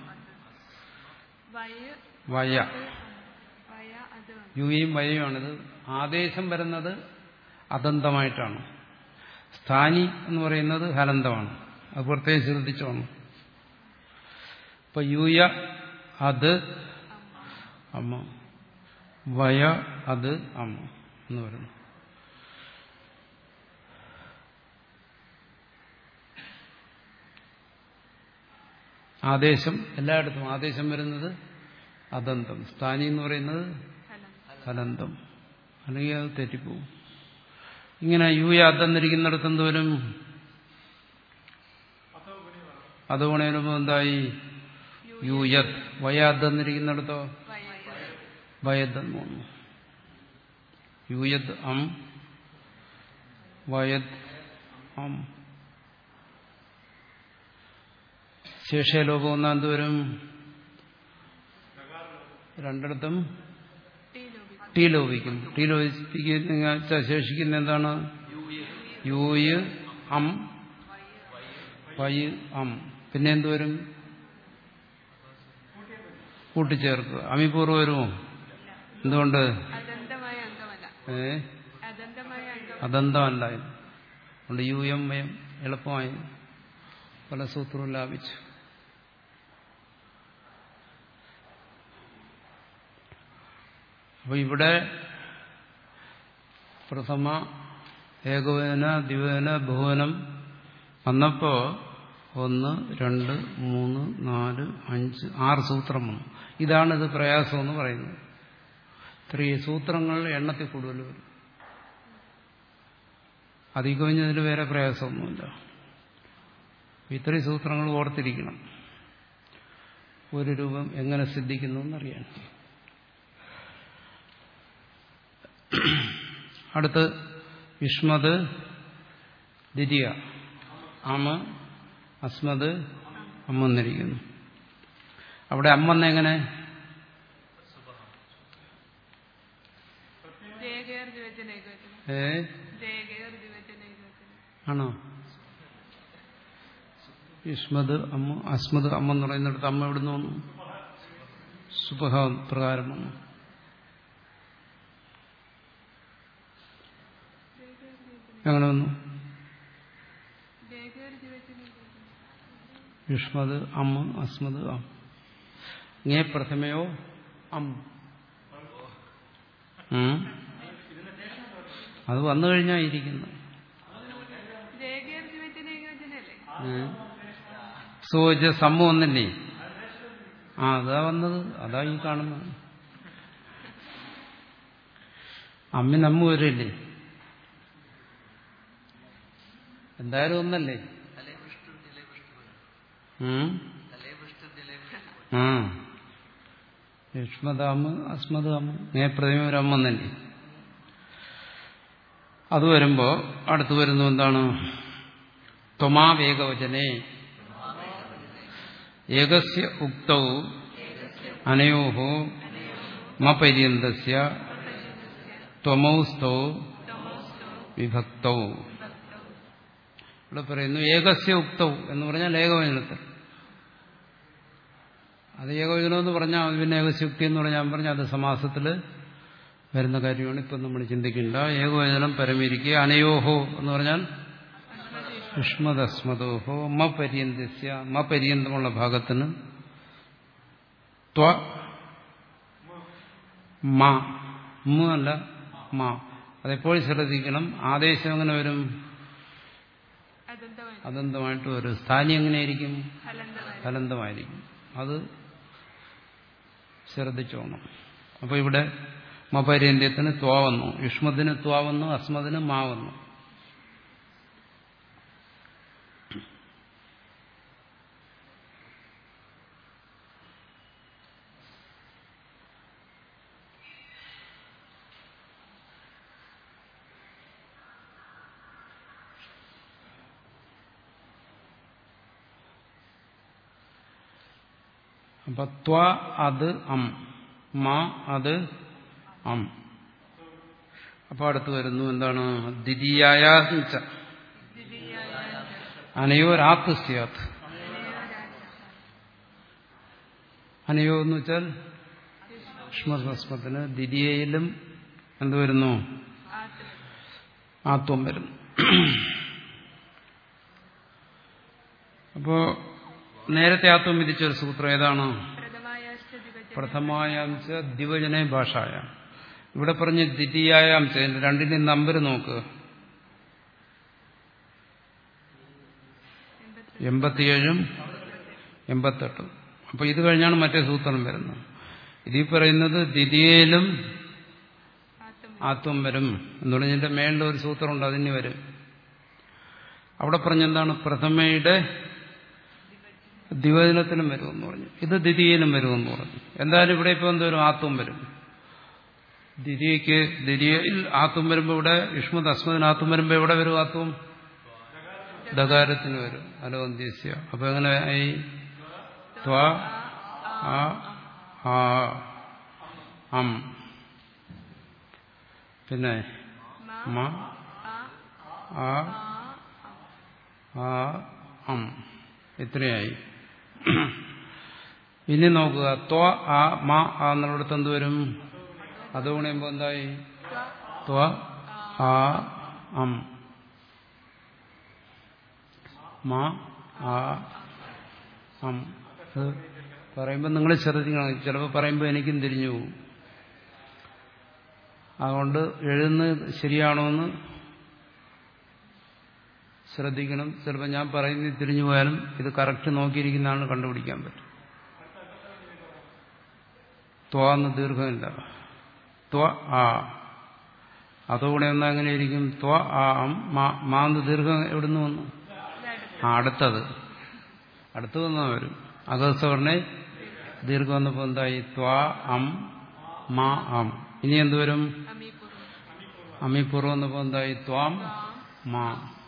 വയ വയ വയ അത് വന്നു. യുയും വയയുമാണിത് ആദേശം വരുന്നത് അതന്തമായിട്ടാണ് സ്ഥാനി എന്ന് പറയുന്നത് ഹലന്തമാണ് അത് പ്രത്യേകം ശ്രദ്ധിച്ചോണം ഇപ്പൊ യൂയ അത് അമ്മ വയ അത് അമ്മ എന്ന് പറയുന്നു ആദേശം എല്ലായിടത്തും ആദേശം വരുന്നത് അതന്തം സ്ഥാനി എന്ന് പറയുന്നത് ഫലം ഹലന്തം അല്ലെങ്കിൽ അത് തെറ്റിപ്പോവും ഇങ്ങനെ യൂയ അതെന്നിരിക്കുന്നിടത്ത് എന്തോരും അത് ഗുണേനുമ്പോ എന്തായി യൂയത് വയാദെന്നിരിക്കുന്നിടത്തോ വയ വയദ് എന്ന് വന്നു യൂയത് അം വയദ് അം ശേഷലോകം ഒന്നാം എന്തോരും രണ്ടിടത്തും ടി ലോബി ടീ ലോപിക്കും ടീ ലോപിക്കുന്ന ശേഷിക്കുന്ന എന്താണ് യൂയ് അം വയ് അം പിന്നെ എന്തുവരും കൂട്ടിച്ചേർക്കുക അമിപൂർവ്വം വരുമോ എന്തുകൊണ്ട് അദന്തമായ അംഗമല്ല ഏ അദന്തമായ അംഗം അദന്തമല്ല ഇത് അതുകൊണ്ട് യു എം വയം എളുപ്പമായി പല സൂത്രവും ലാഭിച്ചു അപ്പൊ ഇവിടെ പ്രഥമ ഏകവേന ദ്വിവേന ബഹുവനം വന്നപ്പോ ഒന്ന് രണ്ട് മൂന്ന് നാല് അഞ്ച് ആറ് സൂത്രം വന്നു ഇതാണ് ഇത് പ്രയാസം എന്ന് പറയുന്നത് ഇത്രയും സൂത്രങ്ങൾ എണ്ണത്തിൽ കൂടുതൽ വരും അധികവിഞ്ഞതിൽ വേറെ പ്രയാസമൊന്നുമില്ല ഇത്രയും സൂത്രങ്ങൾ ഓർത്തിരിക്കണം ഒരു രൂപം എങ്ങനെ സിദ്ധിക്കുന്നു എന്നറിയാൻ അടുത്ത് വിഷ്മത് ദ്വിതീയ അമ അസ്മത് അമ്മെന്നിരിക്കുന്നു അവിടെ അമ്മെന്ന് എങ്ങനെ ജയകേർ ദ്വിവചന ഏകവചനം ഏ ജയകേർ ദ്വിവചന ഏകവചനം ആണോ യുഷ്മത് അമ്മ അസ്മത് അമ്മ എന്ന് പറയുന്നിടത്ത് അമ്മ എവിടുന്ന് വന്നു സുപഹ പ്രകാരം വന്നു എങ്ങനെ വന്നു ജയകേർ ദ്വിവചന ഏകവചനം യുഷ്മത് അമ്മ അസ്മത് അം ഇങ്ങേ പ്രഥമയോ അം ഉം. അത് വന്നു കഴിഞ്ഞാ ഇരിക്കുന്നു ജയകേർ ദ്വിവചന ഏകവചനല്ലേ സോജ സമ്മ വന്നില്ലേ ആ അതാ വന്നത് അതാ ഈ കാണുന്നത് അമ്മിന് അമ്മ വരില്ലേ എന്തായാലും ഒന്നല്ലേ തലേ വിഷ്ണു നിലേ വിഷ്ണു ഉം? തലേ വിഷ്ണു നിലേ വിഷ്ണു ആ യുഷ്മതാമ് അസ്മതാമ് നേ പ്രതിമ ഒരു അമ്മ തന്നെ അത് വരുമ്പോ അടുത്ത് വരുന്നു എന്താണ് ത്വമാവേകവചനെ ഏകസ്യ ഉക്തൗ അനയോ മപര്യന്തസ്യ ത്വമൗസ്തൗ വിഭക്തൗ ഇവിടെ പറയുന്നു ഏകസ്യ ഉക്തൗ എന്ന് പറഞ്ഞാൽ ഏകവചനത്തിൽ അത് ഏകവചനം എന്ന് പറഞ്ഞാൽ അത് പിന്നെ ഏകസ്യുക്തി എന്ന് പറഞ്ഞാൽ പറഞ്ഞാൽ അത് സമാസത്തിൽ വരുന്ന കാര്യമാണ് ഇപ്പം നമ്മൾ ചിന്തിക്കേണ്ട ഏകവചനം പരമിരിക്കുക അനയോഹോ എന്ന് പറഞ്ഞാൽ യുഷ്മദസ്മദോഹോ മ പര്യന്തസ്യ മ പര്യന്തമുള്ള ഭാഗത്തിന് ത്വ മ മ അല്ല മ അതെപ്പോഴും ശ്രദ്ധിക്കണം ആദേശം എങ്ങനെ വരും അതെന്തമായി അദന്തമായിട്ട് വരും സ്ഥാനി എങ്ങനെയായിരിക്കും ഫലന്തമായി ഫലന്തമായിരിക്കും അത് ശ്രദ്ധിച്ചോണം അപ്പോൾ ഇവിടെ മപര്യന്ത്യത്തിന് ത്വാ വന്നു യുഷ്മത്തിന് ത്വാ വന്നു അസ്മതിന് മാ വന്നു അപ്പൊ ത്വ അത് അം മ അത് അം അപ്പൊ അടുത്ത് വരുന്നു എന്താണ് ദ്വിതീയായ അനയോരാത്ത് സ്യാത് അനയോ എന്ന് വെച്ചാൽ ഷ്മസ്മത്തിന് ദ്വിതീയയിലും എന്ത് വരുന്നു ആത്ത് ആത്വം വരുന്നു അപ്പോ നേരത്തെ ആത്വം വിധിച്ച ഒരു സൂത്രം ഏതാണ് പ്രഥമായാശ്ച പ്രഥമായാംശ ദിവജനെ ഭാഷായ ഇവിടെ പറഞ്ഞ് ദ്വിതീയായാംശ രണ്ടിന്റെയും നമ്പർ നോക്ക് എൺപത്തിയേഴും എൺപത്തെട്ടും അപ്പൊ ഇത് കഴിഞ്ഞാണ് മറ്റേ സൂത്രം വരുന്നത് ഇതിൽ പറയുന്നത് ദ്വിതീയയിലും ആത്മ ആത്വം വരും എന്ന് പറഞ്ഞതിന്റെ മേളിൽ ഒരു സൂത്രമുണ്ട് അതിന് വരും അവിടെ പറഞ്ഞെന്താണ് പ്രഥമയുടെ ദ്വിവചനത്തിലും വരുമെന്ന് പറഞ്ഞു ഇത് ദ്വിതീയയിലും വരുമെന്ന് പറഞ്ഞു എന്തായാലും ഇവിടെ ഇപ്പോൾ എന്തോരും ആത്വം വരും ദ്വിതീയക്ക് ദ്വിതീയയിൽ ആത്വം വരുമ്പോൾ ഇവിടെ യുഷ്മത് അസ്മതിന് ആത്വം വരുമ്പോൾ എവിടെ വരും ആത്വം ദകാരത്തിന് വരും അലോ അന്ത്യസ്യ അപ്പൊ എങ്ങനെ ആയി ത്വ ആ ആ അം പിന്നെ മ ആ ആ അം ഇത്രയായി ഇനി നോക്കുക ത്വ ആ മ ആ എന്നുള്ളിടത്ത് എന്ത് വരും അത് പണിയുമ്പോൾ എന്തായി ത്വ ആ അം മ ആ അം അത് പറയുമ്പോൾ നിങ്ങൾ ശ്രദ്ധിക്കണം ചിലപ്പോൾ പറയുമ്പോൾ എനിക്കും തിരിഞ്ഞു പോകും അതുകൊണ്ട് എഴുതുന്നത് ശരിയാണോ എന്ന് ശ്രദ്ധിക്കണം ചിലപ്പോൾ ഞാൻ പറയുന്നത് തിരിഞ്ഞു പോയാലും ഇത് കറക്റ്റ് നോക്കിയിരിക്കുന്നതാണ് കണ്ടുപിടിക്കാൻ പറ്റും ത്വ എന്ന് ദീർഘമില്ല ത്വ ആ അതോടെ ഒന്ന് എങ്ങനെയിരിക്കും ത്വ ആ അം മാ- മാന്ന് ദീർഘം എവിടുന്ന് വന്നു ആ അടുത്തത് അടുത്ത് വന്നാൽ വരും അഗസ്വർണെ ദീർഘം വന്നപ്പോൾ എന്തായി ത്വ അം മാ അം ഇനി എന്ത് വരും അമീപൂർവം അമ്മിപ്പൂർവ്വം വന്നപ്പോൾ എന്തായി ത്വാം മാ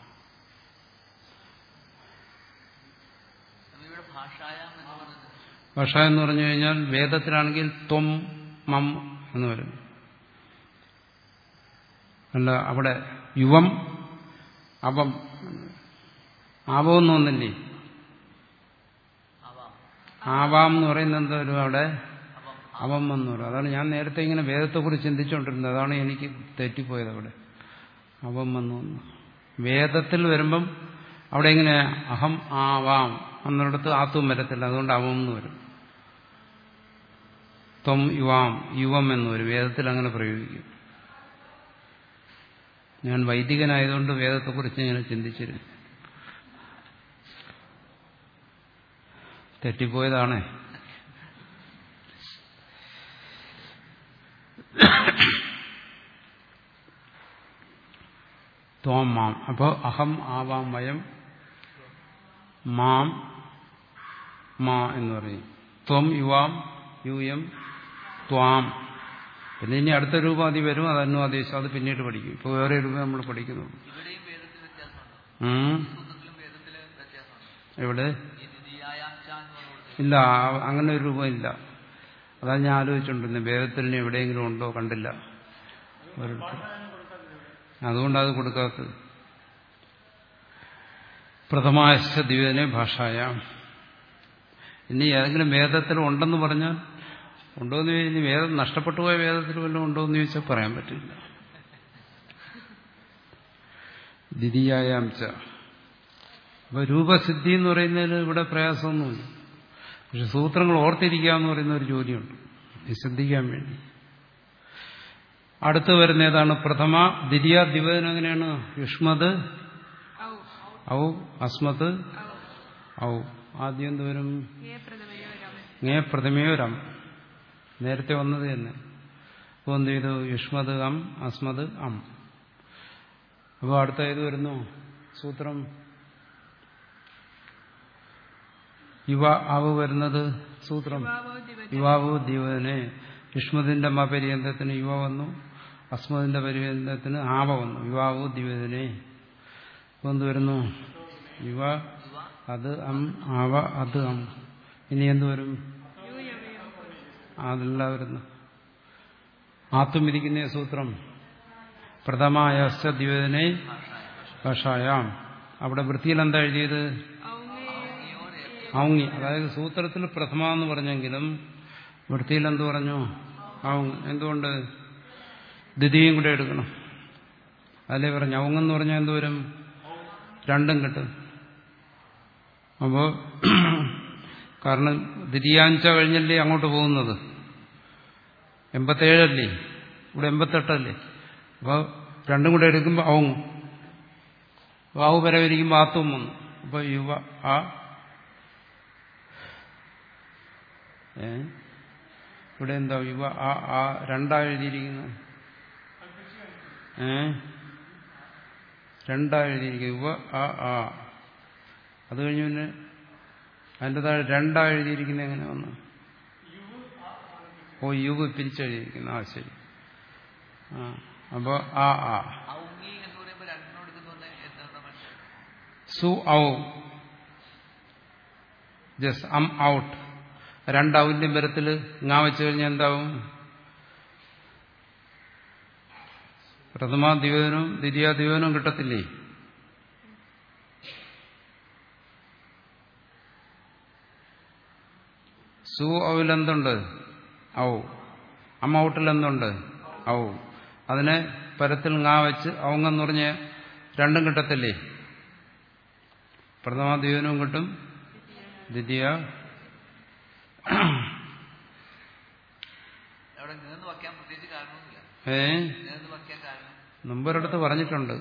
ഇവിടെ ഭാഷായാം എന്ന് പറഞ്ഞത് ഭാഷ എന്ന് പറഞ്ഞു കഴിഞ്ഞാൽ വേദത്തിലാണെങ്കിൽ ത്വം മം എന്ന് വരും അല്ല അവിടെ യുവം അവം ആവം എന്ന് വന്നില്ലേ ആവാം ആവാം എന്ന് പറയുന്നത് എന്താ വരും അവിടെ അപ്പം അവം എന്ന് പറയും അതാണ് ഞാൻ നേരത്തെ ഇങ്ങനെ വേദത്തെക്കുറിച്ച് ചിന്തിച്ചുകൊണ്ടിരുന്നത് അതാണ് എനിക്ക് തെറ്റിപ്പോയത് അവിടെ അവം വന്നു വന്നു വേദത്തിൽ വരുമ്പം അവിടെ ഇങ്ങനെ അഹം ആവാം എന്നിടത്ത് ആത്വം വരത്തില്ല അതുകൊണ്ട് അവം എന്ന് വരും ത്വം യുവാം യുവം എന്ന് വരും വേദത്തിൽ അങ്ങനെ പ്രയോഗിക്കും ഞാൻ വൈദികനായതുകൊണ്ട് വേദത്തെക്കുറിച്ച് ഇങ്ങനെ ചിന്തിച്ചിരുന്നു തെറ്റിപ്പോയതാണേ ത്വം മാം അപ്പോൾ അഹം ആവാം വയം മാം മാ എന്ന് പറയും ത്വം യുവാം യൂയം ത്വാം പിന്നെ ഇനി അടുത്ത രൂപാതി വരും അത് അനുവാദേശം അത് പിന്നീട് പഠിക്കും ഇപ്പോൾ വേറെ രൂപം നമ്മൾ പഠിക്കുന്നു ഇവിടെയും വേദത്തിൽ വ്യത്യാസമുണ്ടോ ഉം. സൂത്രത്തിലും വേദത്തിലും വ്യത്യാസമുണ്ടോ എവിടെ ഈ ദ്വിതീയായാംശ എന്ന് പറഞ്ഞുകൊണ്ട് ഇല്ല ആ- അങ്ങനെ ഒരു രൂപം ഇല്ല അതാ ഞാൻ ആലോചിച്ചുകൊണ്ടിരുന്നത് വേദത്തിൽ ഇനി എവിടെയെങ്കിലും ഉണ്ടോ കണ്ടില്ല ഒരിടത്തും. അതുകൊണ്ട് അത് കൊടുക്കാത്തത് പ്രഥമാശ ദിവനെ ഭാഷായ ഇനി ഏതെങ്കിലും വേദത്തിൽ ഉണ്ടെന്ന് പറഞ്ഞാൽ ഉണ്ടോ എന്ന് ചോദിച്ചാൽ ഇനി വേദം നഷ്ടപ്പെട്ടു പോയ വേദത്തിൽ വല്ലതും ഉണ്ടോ എന്ന് ചോദിച്ചാൽ പറയാൻ പറ്റില്ല ദ്വിതീയാംശ അപ്പൊ രൂപസിദ്ധി എന്ന് പറയുന്നതിൽ ഇവിടെ പ്രയാസമൊന്നുമില്ല പക്ഷെ സൂത്രങ്ങൾ ഓർത്തിരിക്കുക എന്ന് പറയുന്ന ഒരു ജോലിയുണ്ട് ഇത് ശ്രദ്ധിക്കാൻ വേണ്ടി അടുത്ത് വരുന്ന ഏതാണ് പ്രഥമ ദ്വിതീയ ദിവനം എങ്ങനെയാണ് യുഷ്മത് ഔ ഔ അസ്മത് ഔ ഔ ആദ്യം എന്ത് വരും ഏ പ്രഥമയോ രാമ ngേ പ്രഥമയോ രം നേരത്തെ വന്നത് തന്നെ അപ്പോൾ എന്ത് ചെയ്തു യുഷ്മത് അം അസ്മത് അം അപ്പോൾ അടുത്ത ഏത് വരുന്നു സൂത്രം യുവ ആവ് വരുന്നത് സൂത്രം യുവാവോ ദിവജ യുവാവു ദിവനെ യുഷ്മതിന്റെ പര്യന്തത്തിന് യുവ വന്നു അസ്മതിന്റെ പര്യന്തത്തിന് ആവ വന്നു യുവാവു ദിവനെ അപ്പോൾ എന്ത് വരുന്നു യുവ അത് അം ആവ അത് അം ഇനി എന്ത് വരും യു യവയോ അതെല്ലാം വരുന്നു ആത്തും ഇരിക്കുന്ന സൂത്രം പ്രഥമായശ്ച ദിവനെ ഭാഷായാം അവിടെ വൃത്തിയിൽ എന്താ എഴുതിയത് ഔങ്ങേ ഔങ്ങി അതായത് സൂത്രത്തിൽ പ്രഥമ എന്ന് പറഞ്ഞെങ്കിലും വൃത്തിയിൽ എന്ത് പറഞ്ഞു ഔങ് എന്തുകൊണ്ട് ദ്വിതീയം കൂടെ എടുക്കണം അതിലേ പറഞ്ഞു ഔങ്ങെന്ന് പറഞ്ഞാൽ എന്ത് വരും രണ്ടും കിട്ടും അപ്പോ കാരണം ദ്വിതീയാഞ്ച കഴിഞ്ഞല്ലേ അങ്ങോട്ട് പോകുന്നത് എൺപത്തേഴല്ലേ ഇവിടെ എൺപത്തെട്ടല്ലേ അപ്പോൾ രണ്ടും കൂടെ എടുക്കുമ്പോൾ ഔങ് വാവ് വരവിരിക്കുമ്പോൾ ആത്തും വന്നു അപ്പോൾ യുവ ആ ഏ ഇവിടെ എന്താ യുവ ആ ആ രണ്ടാ എഴുതിയിരിക്കുന്നത് ഏ രണ്ടാ എഴുതിയിരിക്കുന്നത് യുവ ആ ആ അത് കഴിഞ്ഞ് പിന്നെ അതിൻ്റെ താഴെ രണ്ടാ എഴുതിയിരിക്കുന്നത് എങ്ങനെ വന്നു ഓ യുവ് പിരിച്ചെഴുതിയിരിക്കുന്നു ആ ശരി ആ അപ്പോൾ ആ ആ ഔങ്ങി എന്ന് പറയുമ്പോൾ രണ്ടിനും എടുക്കുന്ന എന്താ മനസ്സിലായി സു ഔ ജസ് അം ഔട്ട് രണ്ട് ഔന്യം ബരത്തിൽ ngാ വെച്ച് കഴിഞ്ഞാൽ എന്താവും പ്രഥമ ദിവനവും ദ്വിതീയ ദിവനവും കിട്ടത്തില്ലേ സു ഔവിൽ എന്തുണ്ട് ഔ അം ഔട്ടിൽ എന്തുണ്ട് ഔ അതിനെ പരത്തിൽ ngാ വെച്ച് ഔങ്ങെന്ന് പറഞ്ഞ് രണ്ടും കിട്ടത്തില്ലേ പ്രഥമ ദിവനവും കിട്ടും ദ്വിതീയ അവിടെ നിന്ന് വയ്ക്കാൻ പ്രത്യേകിച്ച് കാരണമൊന്നുമില്ല ഏ നിന്ന് വയ്ക്കാൻ കാരണം മുമ്പൊരിടത്ത് പറഞ്ഞിട്ടുണ്ട്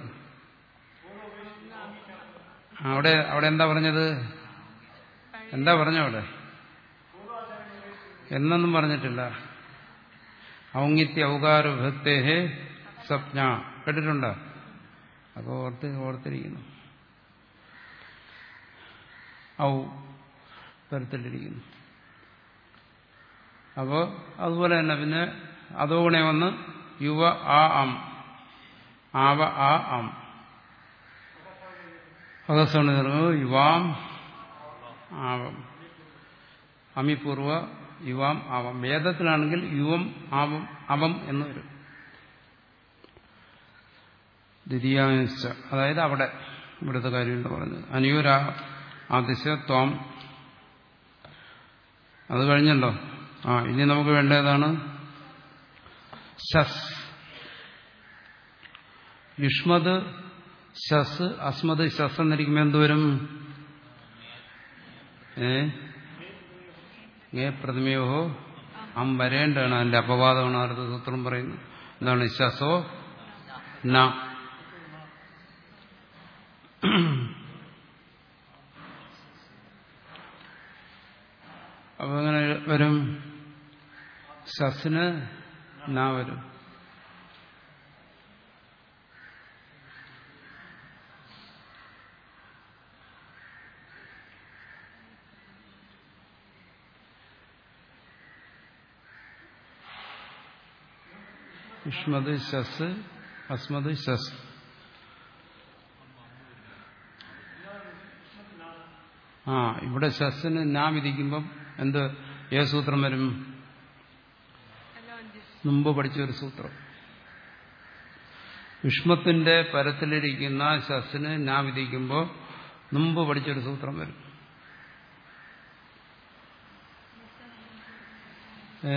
അവിടെ അവിടെ എന്താ പറഞ്ഞത് എന്താ പറഞ്ഞ അവിടെ എന്നൊന്നും പറഞ്ഞിട്ടില്ല ഔങ്ങിത്യ ഔകാര ഭക്തേഹേ സ്വപ്ന കേട്ടിട്ടുണ്ടോ അപ്പോൾ ഓർത്ത് ഓർത്തിരിക്കുന്നു ഔ തരത്തിലിരിക്കുന്നു അപ്പോൾ അതുപോലെ തന്നെ പിന്നെ അതോ ഗുണേ വന്ന് യുവ ആ അം ആവ ആ അം അകസ്വണ യുവാം ആവം അമിപൂർവ യുവാം ആവം വേദത്തിലാണെങ്കിൽ യുവം ആവം അവം എന്ന് വരും ദ്വിതീയാംശ അതായത് അവിടെ ഇവിടുത്തെ കാര്യമുണ്ട് പറഞ്ഞത് അനിയൂരാ ആദിശ്യ ത്വം അത് കഴിഞ്ഞല്ലോ ആ ഇനി നമുക്ക് വേണ്ടതാണ് ശസ് യുഷ്മത് ശസ് അസ്മത് ശസ് എന്നിരിക്കുമ്പോൾ എന്തുവരും ഏ ഏ പ്രതിമയോഹോ അം വരേണ്ടതാണ് അതിന്റെ അപവാദമാണ് അടുത്ത സൂത്രം പറയുന്നത് എന്താണ് ശസോ ന അപ്പൊ എങ്ങനെ വരും ശസിന് ന വരും യുഷ്മത് ശസ് അസ്മത് ശസ് ആ ഇവിടെ ശസ്സിന് നാ വിധിക്കുമ്പം എന്ത് ഏത് സൂത്രം വരും അല്ല അഞ്ച് മുമ്പ് പഠിച്ച ഒരു സൂത്രം യുഷ്മത്തിന്റെ പരത്തിലിരിക്കുന്ന ശസ്സിന് ഞാൻ വിധിക്കുമ്പോൾ മുമ്പ് പഠിച്ചൊരു സൂത്രം വരും ഏ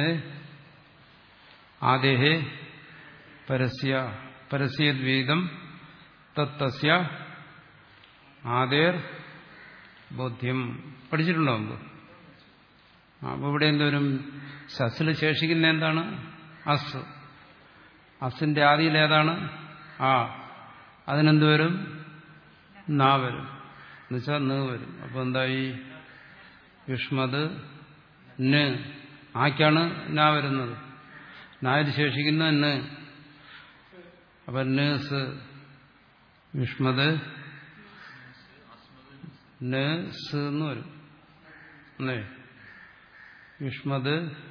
ആദേഹേ പരസ്യ പരസ്യദ്വീതം തത്തസ്യ ആദേർ ബോധ്യം പഠിച്ചിട്ടുണ്ടോ മുമ്പ് അപ്പോൾ ഇവിടെ എന്തോരും ശസ്സിൽ ശേഷിക്കുന്ന എന്താണ് അസ് അസിന്റെ ആദിയിൽ ഏതാണ് ആ അതിനെന്ത് വരും നാ വരും എന്നുവെച്ചാൽ ന് വരും അപ്പോൾ എന്തായി യുഷ്മത് ന് ആക്കാണ് നാ വരുന്നത് നായിൽ ശേഷിക്കുന്ന ന് അപ്പൊ സ് യുഷ്മത് ന് സ് എന്ന് വരും അല്ലേ യുഷ്മത്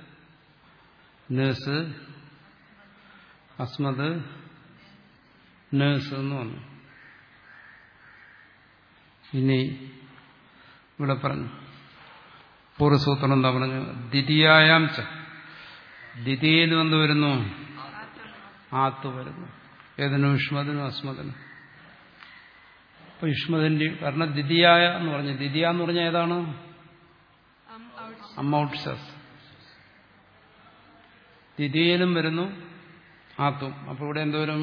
സ് അസ്മത് നേഴ്സ് എന്ന് വന്നു ഇനി ഇവിടെ പറഞ്ഞു പൂർവ്വസൂത്രം എന്താ പറഞ്ഞു ദ്വിതീയായാം ച ദ്വിതീയയിൽ എന്ത് വരുന്നു ആത്ത് വരുന്നു ഏതിനും യുഷ്മതിനും അസ്മതിനും അപ്പൊ യുഷ്മതിന്റെ കാരണം ദ്വിതീയായ എന്ന് പറഞ്ഞു ദ്വിതീയ എന്ന് പറഞ്ഞാൽ ഏതാണ് അം ഔട്ട് അമ്മൗട്ട് ശസ് ദ്വിതീയയിലും വരുന്നു ആത്തും അപ്പൊ ഇവിടെ എന്തോരും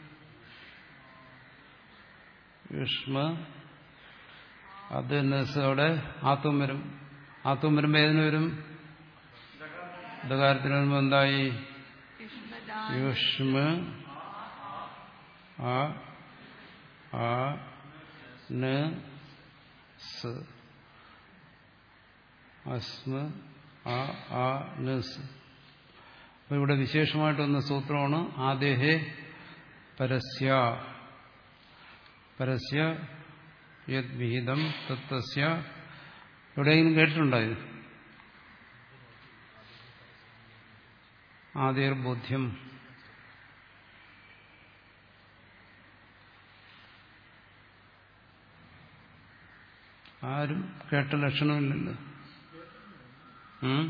യുഷ്മ അത് നസ് അവിടെ ആത്തും വരും ആത്തും വരുമ്പോ ഏതിന് വരും ഇതകാര്യത്തിന് വരുമ്പോ എന്തായി യുഷ്മദാ യുഷ്മ ആ ആ ന സ് അസ്മ ആ ആ നസ് അപ്പൊ ഇവിടെ വിശേഷമായിട്ടൊന്ന സൂത്രമാണ് ആദേഹേ പരസ്യ പരസ്യ യത് വിഹിതം തത്തസ്യ എവിടെയെങ്കിലും കേട്ടിട്ടുണ്ടോ ഇത് ആദിർ ബോധ്യം ആരും കേട്ട ലക്ഷണമില്ലല്ലോ ഉം?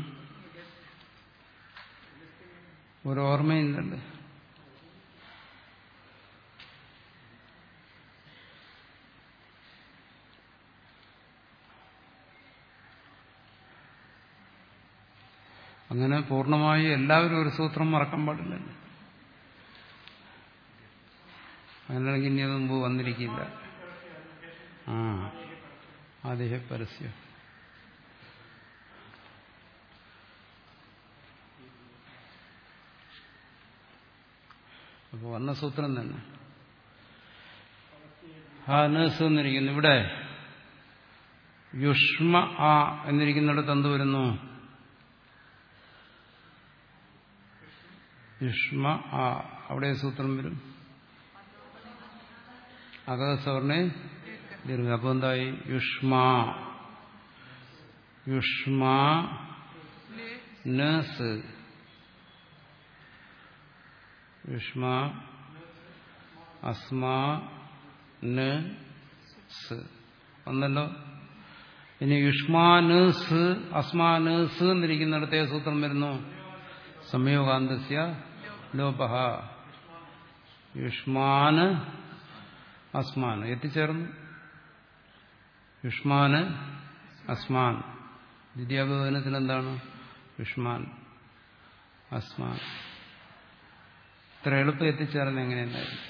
ഒരു ഓർമ്മയില്ലല്ലോ അങ്ങനെ പൂർണ്ണമായി എല്ലാവരും ഒരു സൂത്രം മറക്കാൻ പാടില്ലല്ലോ അങ്ങനെയാണെങ്കിൽ ഇനി അത് മുമ്പ് വന്നിരിക്കില്ല ആ ആദിഹ പരസ്യം അപ്പൊ വന്ന സൂത്രം തന്നെ ഹാനസ് എന്നിരിക്കുന്നു ഇവിടെ യുഷ്മ ആ എന്നിരിക്കുന്നിടത്ത് എന്ത് വരുന്നു യുഷ്മ ആ അവിടെ സൂത്രം വരും അകസവർണെ ദീർഘ അപ്പൊ എന്തായി യുഷ്മ യുഷ്മ നസ് യുഷ്മ അസ്മാ ന് സ് ഒന്നല്ലോ ഇനി യുഷ്മാനസ് അസ്മാനസ് എന്നിരിക്കുന്നിടത്തെ സൂത്രം വരുന്നു സംയോഗാന്തസ്യ ലോപ യുഷ്മാന് അസ്മാൻ എത്തിച്ചേർന്നു യുഷ്മാന് അസ്മാൻ ദ്വിതീയബോധനത്തിൽ എന്താണ് യുഷ്മാൻ അസ്മാൻ ഇത്ര എളുപ്പം എത്തിച്ചേർന്ന് എങ്ങനെയുണ്ടായിരുന്നു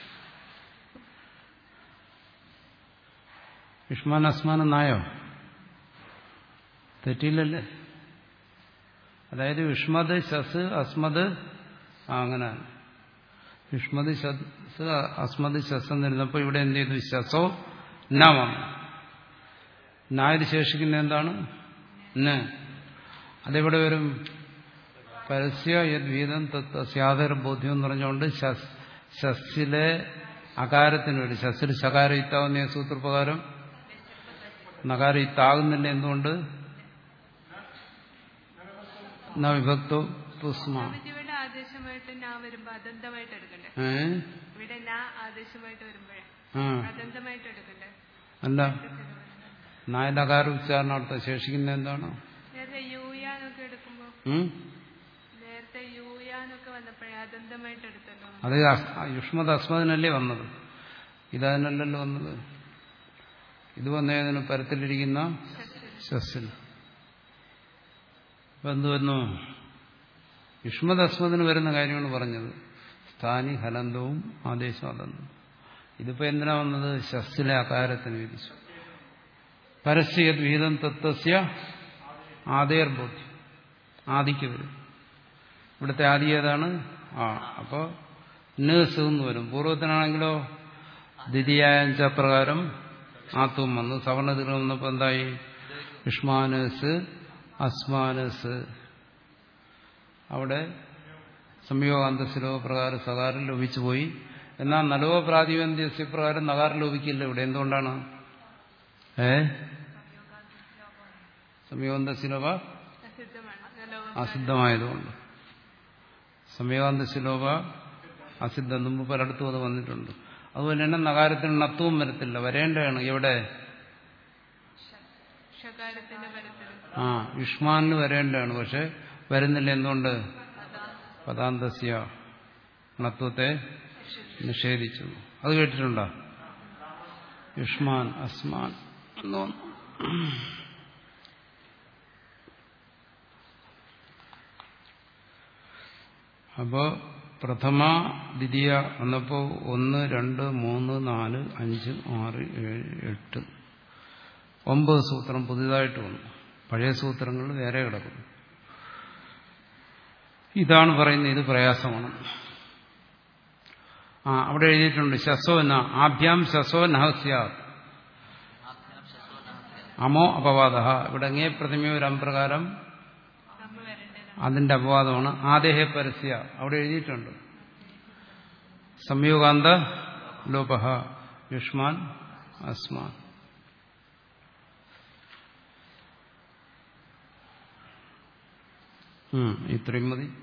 യുഷ്മാൻ അസ്മാൻ എന്നായോ തെറ്റിയില്ലല്ലേ അതായത് യുഷ്മത് ശസ് അസ്മത് ആ അങ്ങനെ യുഷ്മത് ശസ് അസ്മത് ശസ് എന്നിരുന്നപ്പോൾ ഇവിടെ എന്ത് ചെയ്തു ശസോ നവം നായര് ശേഷിക്കുന്ന എന്താണ് ന അതെവിടെ വരും പരസ്യ യദ്വീതം സ്യാദർ ബോധ്യം എന്ന് പറഞ്ഞുകൊണ്ട് ശസ് ശസ്സിലെ അകാരത്തിന് വേണ്ടി ശസ്സിൽ ശകാരം ഇത്താവുന്ന സൂത്രപ്രകാരം നകാരം ഇത്താകുന്നില്ല എന്തുകൊണ്ട് ന വിഭക്തോ തുസ്മ ഇത് ഇവിടെ ആദേശമായിട്ട് നാ വരുമ്പോ അദന്തമായിട്ട് എടുക്കണ്ടേ ഏ ഇവിടെ നാ ആദേശമായിട്ട് വരുമ്പോഴേ ആ അദന്തമായിട്ട് എടുക്കണ്ടേ അല്ല നായന്റെ അകാര ഉച്ചാരണാർത്ഥം ശേഷിക്കുന്ന എന്താണ് നേരത്തെ യൂയ ഉം? നേരത്തെ യൂയാനൊക്കെ വന്നപ്പോഴേ അതന്തമായിട്ട് എടുത്തല്ലോ അത് അസ്- യുഷ്മത് അസ്മദിനല്ലേ വന്നത് ഇതതിനല്ലല്ലോ വന്നത് ഇത് വന്നതിന് പരത്തിലിരിക്കുന്ന ശസ്സിന് ഇപ്പൊ എന്ത് വരുന്നു യുഷ്മത് അസ്മദിന് വരുന്ന കാര്യമാണ് പറഞ്ഞത് സ്ഥാനി ഹലന്തവും ആദേശം അതന്തവും ഇതിപ്പോ എന്തിനാ വന്നത് ശസ്സിലെ അകാരത്തിന് വിധിച്ചു പരസ്യ വിഹിതം തത്വസ്യ ആദേർബോധ്യം ആദിക്ക് വരും ഇവിടുത്തെ ആദി ഏതാണ് ആ അപ്പോ നേസ് എന്ന് വരും പൂർവ്വത്തിനാണെങ്കിലോ ദ്വിതീയാഞ്ച പ്രകാരം ആത്വം വന്നു സവർണതികൾ വന്നപ്പോ എന്തായി യുഷ്മാനസ് അസ്മാനസ് അവിടെ സംയോഗാന്തസിലോ പ്രകാരം സകാരം ലോപിച്ചു പോയി എന്നാൽ നലവോ പ്രാതിപന്ധ്യസ്യ പ്രകാരം നകാരം ലോപിക്കില്ല ഇവിടെ എന്തുകൊണ്ടാണ് ഏ സംയോഗാന്തസിലോപ അസിദ്ധമാണ് നലോകം അസിദ്ധമായതുകൊണ്ട് സമയകാന്ത ശിലോപ അസിദ്ധം മുമ്പ് പലയിടത്തും അത് വന്നിട്ടുണ്ട് അതുപോലെ തന്നെ നഗാരത്തിന് നത്വവും വരത്തില്ല വരേണ്ടതാണ് എവിടെ ഷകാരത്തിന്റെ പരത്തിൽ ആ യുഷ്മാനിന് വരേണ്ടതാണ് പക്ഷെ വരുന്നില്ല എന്തുകൊണ്ട് പദാന്തസ്യ നത്വത്തെ നിഷേധിച്ചു അത് കേട്ടിട്ടുണ്ടോ യുഷ്മാൻ അസ്മാൻ എന്ന് വന്നു. അപ്പോ പ്രഥമ ദ്വിതീയ വന്നപ്പോ ഒന്ന് രണ്ട് മൂന്ന് നാല് അഞ്ച് ആറ് ഏഴ് എട്ട് ഒമ്പത് സൂത്രം പുതിയതായിട്ട് വന്നു പഴയ സൂത്രങ്ങൾ വേറെ കിടക്കുന്നു ഇതാണ് പറയുന്നത് ഇത് പ്രയാസമാണ് ആ അവിടെ എഴുതിയിട്ടുണ്ട് ശസോന ആഭ്യാം ശസോ നഹസ്യ ആഭ്യാം ശസ്വ നഹസ്യ അമോ അപവാദ ഇവിടെ അങ്ങേ പ്രതിമയോ ഒരു അമ്പ്രകാരം അമ്മ വരേണ്ടതാണ് അതിന്റെ അപവാദമാണ് ആദേഹ പരസ്യ അവിടെ എഴുതിയിട്ടുണ്ട് സംയോഗാന്ത ലോപ യുഷ്മാൻ അസ്മാൻ ഉം, ഇത്രയും മതി